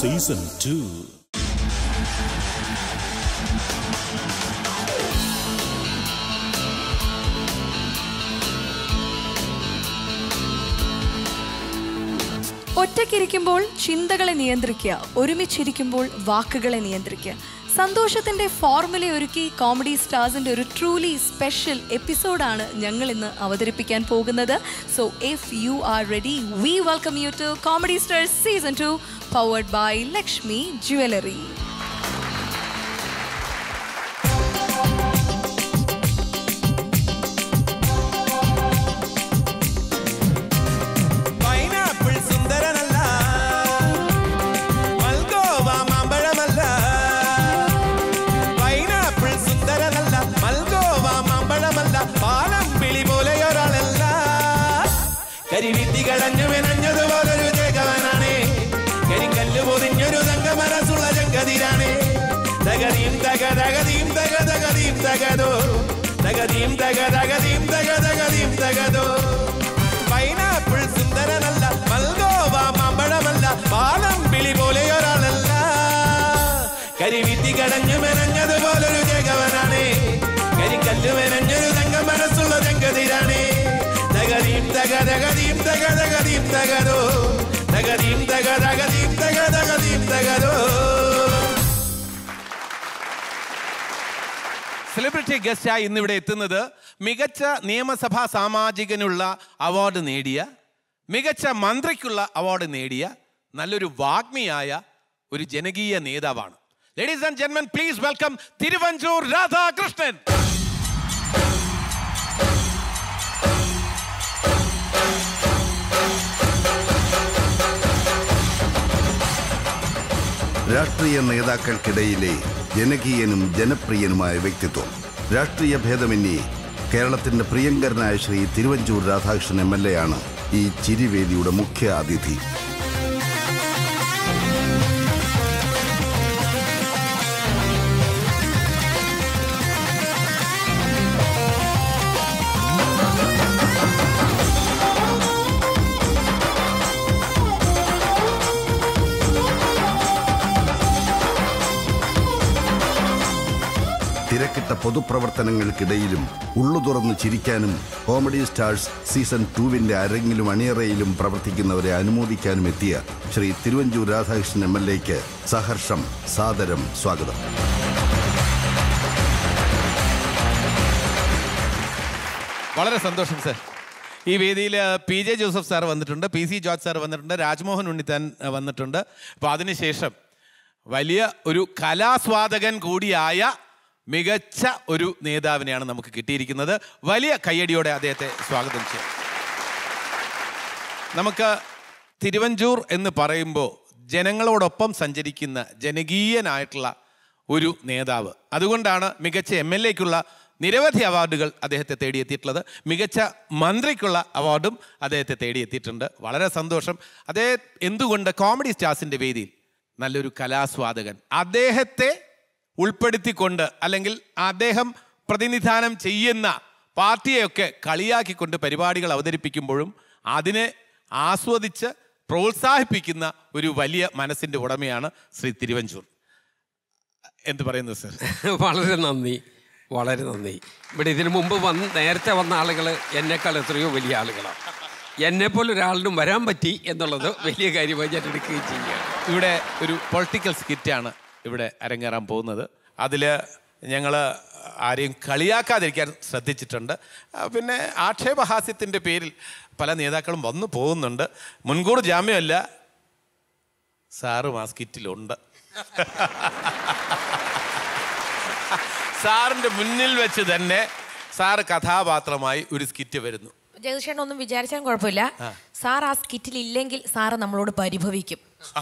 Season two ഒറ്റയ്ക്കിരിക്കുമ്പോൾ ചിന്തകളെ നിയന്ത്രിക്കുക ഒരുമിച്ചിരിക്കുമ്പോൾ വാക്കുകളെ നിയന്ത്രിക്കുക സന്തോഷത്തിന്റെ ഫോർമുല ഒരുക്കി കോമഡി സ്റ്റാർസിന്റെ ഒരു ട്രൂലി സ്പെഷ്യൽ എപ്പിസോഡാണ് ഞങ്ങൾ ഇന്ന് അവതരിപ്പിക്കാൻ പോകുന്നത് so if you are ready we welcome you to comedy stars season two powered by Lakshmi jewellery pineapple സുന്ദരനല്ല മൽഗോവ മാമ്പഴമല്ല പൈനാപ്പിൾ സുന്ദരനല്ല മൽഗോവ മാമ്പഴമല്ല പാലം പിളി പോലെ ഒരാളല്ല കരിവിത്തി കളഞ്ഞു മെനഞ്ഞതുപോലൊരു ജഗവനാണ് കരിങ്കല്ല് പൊതിഞ്ഞൊരു തങ്കമനസുള്ള ജഗതിരാണ് തകതീം തക തകതീം തക തകതീം തകതോ തകതീം തക തകതീം തക തകതീം തകതോ പൈനാപ്പിൾ സുന്ദരനല്ല മൽഗോവ മാമ്പഴമല്ല പാലം പിളി പോലെ ഒരാളല്ല കരിവിത്തി കടഞ്ഞു മെനഞ്ഞതുപോലൊരു ജഗവനാണ് കരിക്കല്ല് മെനഞ്ഞൊരു തങ്ക മനസ്സുള്ള തങ്കതിരാണ് തകതീം തക തകതീം തക തകതീം തകതോ തകതീം തക തകതീം തക തകതീം തകതോ സെലിബ്രിറ്റി ഗസ്റ്റായി ഇന്നിവിടെ എത്തുന്നത് മികച്ച നിയമസഭാ സാമാജികനുള്ള അവാർഡ് നേടിയ മികച്ച മന്ത്രിക്കുള്ള അവാർഡ് നേടിയ നല്ലൊരു വാഗ്മിയായ ഒരു ജനകീയ നേതാവാണ് ലേഡീസ് ആൻഡ് ജെന്മൻ പ്ലീസ് വെൽക്കം തിരുവഞ്ചൂർ രാധാകൃഷ്ണൻ രാഷ്ട്രീയ നേതാക്കൾക്കിടയിലെ ജനകീയനും ജനപ്രിയനുമായ വ്യക്തിത്വം രാഷ്ട്രീയ ഭേദമന്യേ കേരളത്തിന്റെ പ്രിയങ്കരനായ Shri Thiruvanchoor Radhakrishnan M L A ആണ് ഈ ചിരിവേദിയുടെ മുഖ്യ അതിഥി തിരക്കിട്ട പൊതുപ്രവർത്തനങ്ങൾക്കിടയിലും ഉള്ളു തുറന്ന് ചിരിക്കാനും കോമഡി സ്റ്റാർസ് സീസൺ ടൂവിന്റെ അരങ്ങിലും അണിയറയിലും പ്രവർത്തിക്കുന്നവരെ അനുമോദിക്കാനും എത്തിയ ശ്രീ തിരുവഞ്ചൂർ രാധാകൃഷ്ണൻ എം എൽ എക്ക് സഹർഷം സാദരം സ്വാഗതം വളരെ സന്തോഷം സർ ഈ വേദിയിൽ പി ജെ ജോസഫ് സാർ വന്നിട്ടുണ്ട് പി സി ജോർജ് സാർ വന്നിട്ടുണ്ട് രാജ്മോഹൻ ഉണ്ണിത്താൻ അഹ്, വന്നിട്ടുണ്ട് അപ്പോൾ അതിനുശേഷം വലിയ ഒരു കലാസ്വാദകൻ കൂടിയായ മികച്ച ഒരു നേതാവിനെയാണ് നമുക്ക് കിട്ടിയിരിക്കുന്നത് വലിയ കയ്യടിയോടെ അദ്ദേഹത്തെ സ്വാഗതം ചെയ്യാം നമുക്ക് തിരുവഞ്ചൂർ എന്ന് പറയുമ്പോൾ ജനങ്ങളോടൊപ്പം സഞ്ചരിക്കുന്ന ജനകീയനായിട്ടുള്ള ഒരു നേതാവ് അതുകൊണ്ടാണ് മികച്ച എം എൽ എക്കുള്ള നിരവധി അവാർഡുകൾ അദ്ദേഹത്തെ തേടിയെത്തിയിട്ടുള്ളത് മികച്ച മന്ത്രിക്കുള്ള അവാർഡും അദ്ദേഹത്തെ തേടിയെത്തിയിട്ടുണ്ട് വളരെ സന്തോഷം അദ്ദേഹം എന്തുകൊണ്ട് കോമഡി സ്റ്റാർസിൻ്റെ വേദിയിൽ നല്ലൊരു കലാസ്വാദകൻ അദ്ദേഹത്തെ ഉൾപ്പെടുത്തിക്കൊണ്ട് അല്ലെങ്കിൽ അദ്ദേഹം പ്രതിനിധാനം ചെയ്യുന്ന പാർട്ടിയെയൊക്കെ കളിയാക്കിക്കൊണ്ട് പരിപാടികൾ അവതരിപ്പിക്കുമ്പോഴും അതിനെ ആസ്വദിച്ച് പ്രോത്സാഹിപ്പിക്കുന്ന ഒരു വലിയ മനസ്സിൻ്റെ ഉടമയാണ് ശ്രീ തിരുവഞ്ചൂർ എന്ത് പറയുന്നു സർ വളരെ നന്ദി വളരെ നന്ദി ഇവിടെ ഇതിനു മുമ്പ് വന്ന് നേരത്തെ വന്ന ആളുകൾ എന്നെക്കാൾ എത്രയോ വലിയ ആളുകളാണ് എന്നെപ്പോലെ ഒരാളിനും വരാൻ പറ്റി എന്നുള്ളത് വലിയ കാര്യമായി ഞാൻ എടുക്കുകയും ചെയ്യുകയാണ് ഇവിടെ ഒരു പൊളിറ്റിക്കൽ സ്കിറ്റാണ് ഇവിടെ അരങ്ങേറാൻ പോകുന്നത് അതിൽ ഞങ്ങൾ ആരെയും കളിയാക്കാതിരിക്കാൻ ശ്രദ്ധിച്ചിട്ടുണ്ട് ആ, പിന്നെ ആക്ഷേപഹാസ്യത്തിൻ്റെ പേരിൽ പല നേതാക്കളും വന്നു പോകുന്നുണ്ട് മുൻകൂർ ജാമ്യമല്ല സാറും ആ സ്കിറ്റിലുണ്ട് സാറിൻ്റെ മുന്നിൽ വെച്ച് തന്നെ സാറ് കഥാപാത്രമായി ഒരു സ്കിറ്റ് വരുന്നു ജഗദീഷേട്ടൻ ഒന്നും വിചാരിച്ചാലും കുഴപ്പമില്ല സാർ ആ സ്കിറ്റിൽ ഇല്ലെങ്കിൽ സാറ് നമ്മളോട് പരിഭവിക്കും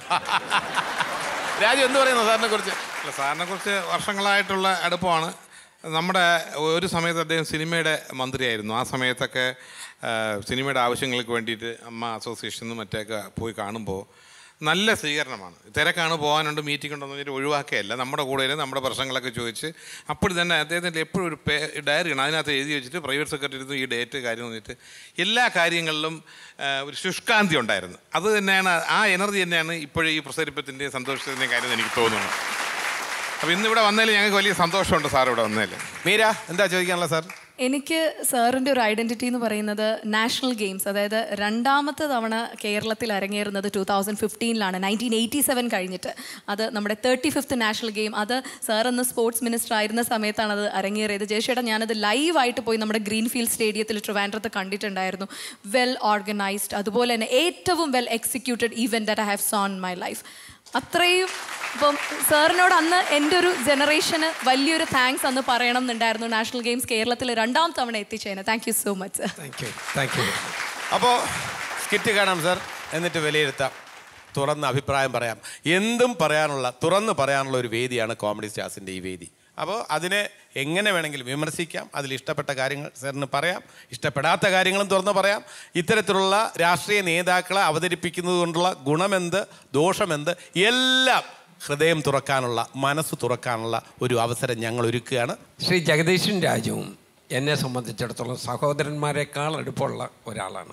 രാജു എന്ത് പറയുന്നു സാറിനെ കുറിച്ച് അല്ല സാറിനെ കുറിച്ച് വർഷങ്ങളായിട്ടുള്ള അടുപ്പമാണ് നമ്മുടെ ഒരു സമയത്ത് അദ്ദേഹം സിനിമയുടെ മന്ത്രിയായിരുന്നു ആ സമയത്തൊക്കെ ആ, സിനിമയുടെ ആവശ്യങ്ങൾക്ക് വേണ്ടിയിട്ട് അമ്മ അസോസിയേഷനും മറ്റൊക്കെ പോയി കാണുമ്പോൾ നല്ല സ്വീകരണമാണ് തിരക്കാണ് പോകാനുണ്ട് മീറ്റിംഗ് ഉണ്ടെന്ന് പറഞ്ഞിട്ട് ഒഴിവാക്കുകയല്ല നമ്മുടെ കൂടെ ഇരുന്ന് നമ്മുടെ പ്രശ്നങ്ങളൊക്കെ ചോദിച്ച് അപ്പോൾ തന്നെ അദ്ദേഹത്തിൻ്റെ എപ്പോഴും ഒരു പേ ഡയറിയാണ് അതിനകത്ത് എഴുതി വെച്ചിട്ട് പ്രൈവറ്റ് സെക്രട്ടറി ഇരുന്ന് ഈ ഡേറ്റ് കാര്യം എന്നിട്ട് എല്ലാ കാര്യങ്ങളിലും ആ, ഒരു ശുഷ്കാന്തി ഉണ്ടായിരുന്നു അത് തന്നെയാണ് ആ എനർജി തന്നെയാണ് ഇപ്പോഴും ഈ പ്രസരിപ്പത്തിൻ്റെയും സന്തോഷത്തിൻ്റെയും കാര്യം എന്ന് എനിക്ക് തോന്നുന്നു അപ്പോൾ ഇന്ന് ഇവിടെ വന്നതിൽ ഞങ്ങൾക്ക് വലിയ സന്തോഷമുണ്ട് സാർ ഇവിടെ വന്നതിൽ മീര എന്താ ചോദിക്കാനുള്ള സാർ എനിക്ക് സാറിൻ്റെ ഒരു ഐഡൻറ്റിറ്റി എന്ന് പറയുന്നത് നാഷണൽ ഗെയിംസ് അതായത് രണ്ടാമത്തെ തവണ കേരളത്തിൽ അരങ്ങേറുന്നത് ടൂ തൗസൻഡ് ഫിഫ്റ്റീനിലാണ് നയൻറ്റീൻ എയ്റ്റി സെവൻ കഴിഞ്ഞിട്ട് അത് നമ്മുടെ തേർട്ടി ഫിഫ്ത്ത് നാഷണൽ ഗെയിം അത് സാർ എന്ന് സ്പോർട്സ് മിനിസ്റ്റർ ആയിരുന്ന സമയത്താണ് അത് അരങ്ങേറിയത് ജയശേട്ടൻ ഞാനത് ലൈവായിട്ട് പോയി നമ്മുടെ ഗ്രീൻഫീൽഡ് സ്റ്റേഡിയത്തിൽ ട്രിവാൻഡ്രത്ത് കണ്ടിട്ടുണ്ടായിരുന്നു വെൽ ഓർഗനൈസ്ഡ് അതുപോലെ തന്നെ ഏറ്റവും well executed event that I have seen my life അത്രയും ഇപ്പം സാറിനോട് അന്ന് എൻ്റെ ഒരു ജനറേഷന് വലിയൊരു താങ്ക്സ് അന്ന് പറയണം എന്നുണ്ടായിരുന്നു നാഷണൽ ഗെയിംസ് കേരളത്തിൽ രണ്ടാം തവണ എത്തിച്ചതിന് thank you so much sir thank you thank you അപ്പോൾ സ്കിറ്റ് കാണാം സാർ എന്നിട്ട് വിലയിരുത്താം തുറന്ന് അഭിപ്രായം പറയാം എന്തും പറയാനുള്ള തുറന്ന് പറയാനുള്ള ഒരു വേദിയാണ് കോമഡി സ്റ്റാർസിൻ്റെ ഈ വേദി അപ്പോൾ അതിനെ എങ്ങനെ വേണമെങ്കിലും വിമർശിക്കാം അതിൽ ഇഷ്ടപ്പെട്ട കാര്യങ്ങൾ സാറിന് പറയാം ഇഷ്ടപ്പെടാത്ത കാര്യങ്ങളും തുറന്ന് പറയാം ഇത്തരത്തിലുള്ള രാഷ്ട്രീയ നേതാക്കളെ അവതരിപ്പിക്കുന്നത് കൊണ്ടുള്ള ഗുണമെന്ത് ദോഷമെന്ത് എല്ലാം ഹൃദയം തുറക്കാനുള്ള മനസ്സ് തുറക്കാനുള്ള ഒരു അവസരം ഞങ്ങൾ ഒരുക്കുകയാണ് ശ്രീ ജഗദീശൻ രാജുവും എന്നെ സംബന്ധിച്ചിടത്തോളം സഹോദരന്മാരെക്കാൾ അടുപ്പമുള്ള ഒരാളാണ്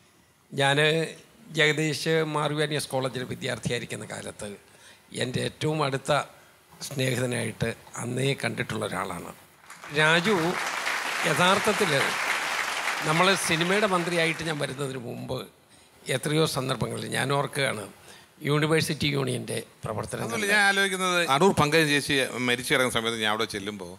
ഞാൻ ജഗദീഷ് മാർവാനിയസ് കോളേജിൽ വിദ്യാർത്ഥിയായിരിക്കുന്ന കാലത്ത് എൻ്റെ ഏറ്റവും അടുത്ത സ്നേഹിതനായിട്ട് അന്നേ കണ്ടിട്ടുള്ള ഒരാളാണ് രാജു യഥാർത്ഥത്തിൽ നമ്മൾ സിനിമയുടെ മന്ത്രിയായിട്ട് ഞാൻ വരുന്നതിന് മുമ്പ് എത്രയോ സന്ദർഭങ്ങളിൽ ഞാൻ ഓർക്കുകയാണ് യൂണിവേഴ്സിറ്റി യൂണിയൻ്റെ പ്രവർത്തനങ്ങൾ അതുപോലെ ഞാൻ ആലോചിക്കുന്നത് അടൂർ പങ്കജ് ചേച്ചി മരിച്ചു കിടക്കുന്ന സമയത്ത് ഞാൻ അവിടെ ചെല്ലുമ്പോൾ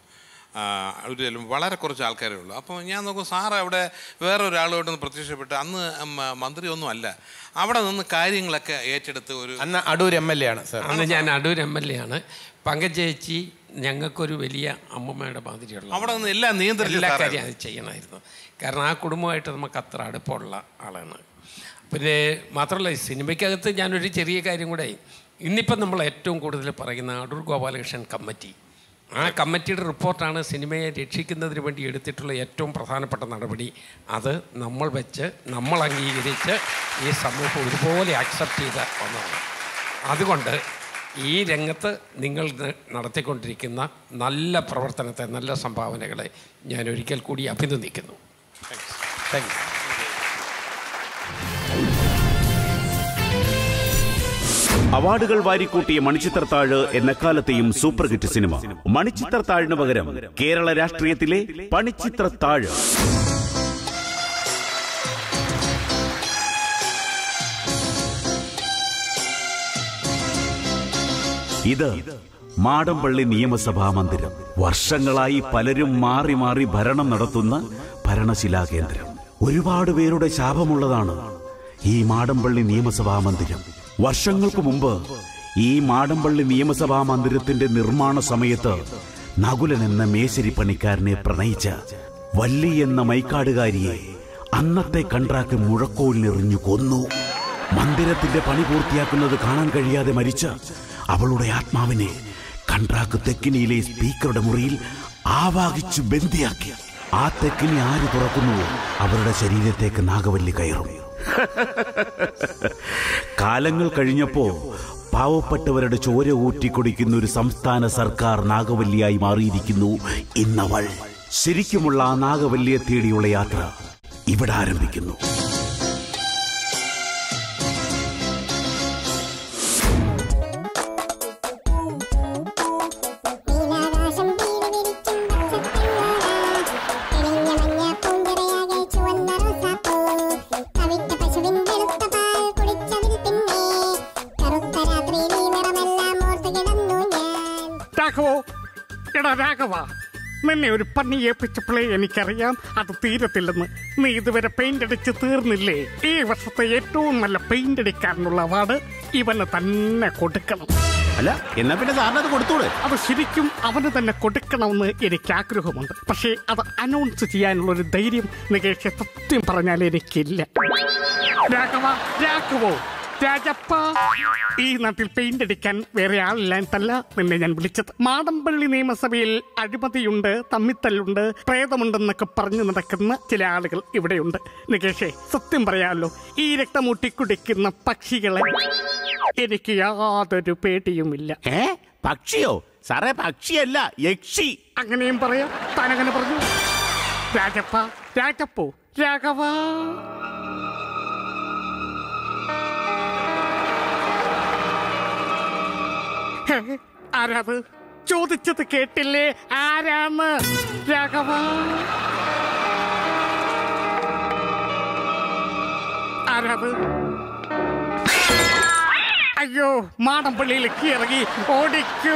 അവിടെ ചെല്ലുമ്പോൾ വളരെ കുറച്ച് ആൾക്കാരേ ഉള്ളൂ അപ്പോൾ ഞാൻ നോക്കും സാർ അവിടെ വേറെ ഒരാളോട്ടൊന്ന് പ്രത്യക്ഷപ്പെട്ട് അന്ന് മ- മന്ത്രിയൊന്നും അല്ല അവിടെ നിന്ന് കാര്യങ്ങളൊക്കെ ഏറ്റെടുത്ത് ഒരു അന്ന് അടൂർ എം എൽ എ ആണ് സാർ അന്ന് ഞാൻ അടൂർ എം എൽ എ ആണ് പങ്കജ് ചേച്ചി ഞങ്ങൾക്കൊരു വലിയ അമ്മമ്മയുടെ മാതിരിയുള്ള അവിടെ നിന്ന് എല്ലാം നിയന്ത്രിച്ച എല്ലാ സാറായിരുന്നു. കാര്യം അത് ചെയ്യണമായിരുന്നു കാരണം ആ കുടുംബമായിട്ട് നമുക്ക് അത്ര അടുപ്പമുള്ള ആളാണ് പിന്നെ മാത്രമല്ല ഈ സിനിമയ്ക്കകത്ത് ഞാനൊരു ചെറിയ കാര്യം കൂടെ ഇന്നിപ്പം നമ്മൾ ഏറ്റവും കൂടുതൽ പറയുന്ന അടൂർ ഗോപാലകൃഷ്ണൻ കമ്മിറ്റി ആ കമ്മിറ്റിയുടെ റിപ്പോർട്ടാണ് സിനിമയെ രക്ഷിക്കുന്നതിന് വേണ്ടി എടുത്തിട്ടുള്ള ഏറ്റവും പ്രധാനപ്പെട്ട നടപടി അത് നമ്മൾ വെച്ച് നമ്മൾ അംഗീകരിച്ച് ഈ സമൂഹം ഒരുപോലെ അക്സെപ്റ്റ് ചെയ്ത ഒന്നാണ് അതുകൊണ്ട് ഈ രംഗത്ത് നിങ്ങൾ ന- നടത്തിക്കൊണ്ടിരിക്കുന്ന നല്ല പ്രവർത്തനത്തെ നല്ല സംഭാവനകളെ ഞാൻ ഒരിക്കൽ കൂടി അഭിനന്ദിക്കുന്നു താങ്ക് യു അവാർഡുകൾ വാരിക്കൂട്ടിയ മണിച്ചിത്രത്താഴ് എന്നെക്കാലത്തെയും സൂപ്പർ ഹിറ്റ് സിനിമ മണിച്ചിത്രത്താഴിന് പകരം കേരള രാഷ്ട്രീയത്തിലെ പണിച്ചിത്രത്താഴ് ഇത് മാടമ്പള്ളി നിയമസഭാ മന്ദിരം വർഷങ്ങളായി പലരും മാറി മാറി ഭരണം നടത്തുന്ന ഭരണശിലാ കേന്ദ്രം ഒരുപാട് പേരുടെ ശാപമുള്ളതാണ് ഈ മാടമ്പള്ളി നിയമസഭാ മന്ദിരം വർഷങ്ങൾക്ക് മുമ്പ് ഈ മാടമ്പള്ളി നിയമസഭാ മന്ദിരത്തിന്റെ നിർമ്മാണ സമയത്ത് നകുലൻ എന്ന മേശരി പണിക്കാരനെ പ്രണയിച്ച വല്ലി എന്ന മൈക്കാടുകാരിയെ അന്നത്തെ കൺട്രാക്ട് മുഴക്കോലിനെറിഞ്ഞു കൊന്നു മന്ദിരത്തിന്റെ പണി പൂർത്തിയാക്കുന്നത് കാണാൻ കഴിയാതെ മരിച്ച അവളുടെ ആത്മാവിനെ കൺട്രാക്ക് തെക്കിനിയിലെ സ്പീക്കറുടെ മുറിയിൽ ആവാഹിച്ചു ബന്ദിയാക്കി ആ തെക്കിനി ആര് തുറക്കുന്നുവോ അവരുടെ ശരീരത്തേക്ക് നാഗവല്ലി കയറും കാലങ്ങൾ കഴിഞ്ഞപ്പോ പാവപ്പെട്ടവരുടെ ചോര ഊറ്റിക്കൊടിക്കുന്ന ഒരു സംസ്ഥാന സർക്കാർ നാഗവല്ലിയായി മാറിയിരിക്കുന്നു ഇന്നവൾ ശരിക്കുമുള്ള ആ നാഗവല്ലിയെ തേടിയുള്ള യാത്ര ഇവിടെ ആരംഭിക്കുന്നു നീലാകാശം വീട് വിരിക്കും പച്ചത്തിങ്കള തെളിഞ്ഞ മഞ്ഞ പൂഞ്ചിറയാകെ ചുവന്ന റോസാപ്പൂ കവിട്ട പശുവിൻ വെളുത്ത പാൽ കുടിച്ചതിൽ പിന്നെ കറുത്ത രാത്രിയിൽ ഈ നിറമെല്ലാം ഓർത്ത് കിടന്നു ഞാൻ രാഘവോ എടാ രാഘവ നിന്നെ ഒരു പണി ഏൽപ്പിച്ചപ്പോഴേ എനിക്കറിയാം അത് തീരത്തില്ലെന്ന് നീ ഇതുവരെ പെയിന്റ് അടിച്ച് തീർന്നില്ലേ ഈ വർഷത്തെ ഏറ്റവും നല്ല പെയിന്റ് അടിക്കാരനുള്ള അവാർഡ് ഇവന് തന്നെ കൊടുക്കണം അല്ല എന്നാ പിന്നെ സാറിനത് കൊടുത്തൂടെ അത് ശരിക്കും അവന് തന്നെ കൊടുക്കണമെന്ന് എനിക്ക് ആഗ്രഹമുണ്ട് പക്ഷേ അത് അനൗൺസ് ചെയ്യാനുള്ള ഒരു ധൈര്യം നികേഷ് സത്യം പറഞ്ഞാൽ എനിക്കില്ല രാഘവ രാഘവോ രാജപ്പ ഈ നാട്ടിൽ പെയിന്റ് അടിക്കാൻ വേറെ ആളില്ലാത്തല്ല നിന്നെ ഞാൻ വിളിച്ചത് മാടമ്പള്ളി നിയമസഭയിൽ അഴിമതിയുണ്ട് തമ്മിത്തല്ലുണ്ട് പ്രേതമുണ്ടെന്നൊക്കെ പറഞ്ഞു നടക്കുന്ന ചില ആളുകൾ ഇവിടെയുണ്ട് നികേഷേ സത്യം പറയാമല്ലോ ഈ രക്തമൂട്ടി കുടിക്കുന്ന പക്ഷികളെ എനിക്ക് യാതൊരു പേടിയുമില്ല ഏ പക്ഷിയോ സാറേ പക്ഷിയല്ല യക്ഷി അങ്ങനെയും പറയാം താനങ്ങനെ പറഞ്ഞു രാജപ്പ രാജപ്പോ രാഘവ ഹേ, ആരാത് ചോദിച്ചത് കേട്ടില്ലേ ആരാന്ന് രാഘവ ആരാത് അയ്യോ മാടമ്പള്ളിയിലേക്ക് ഇറങ്ങി ഓടിക്കൂ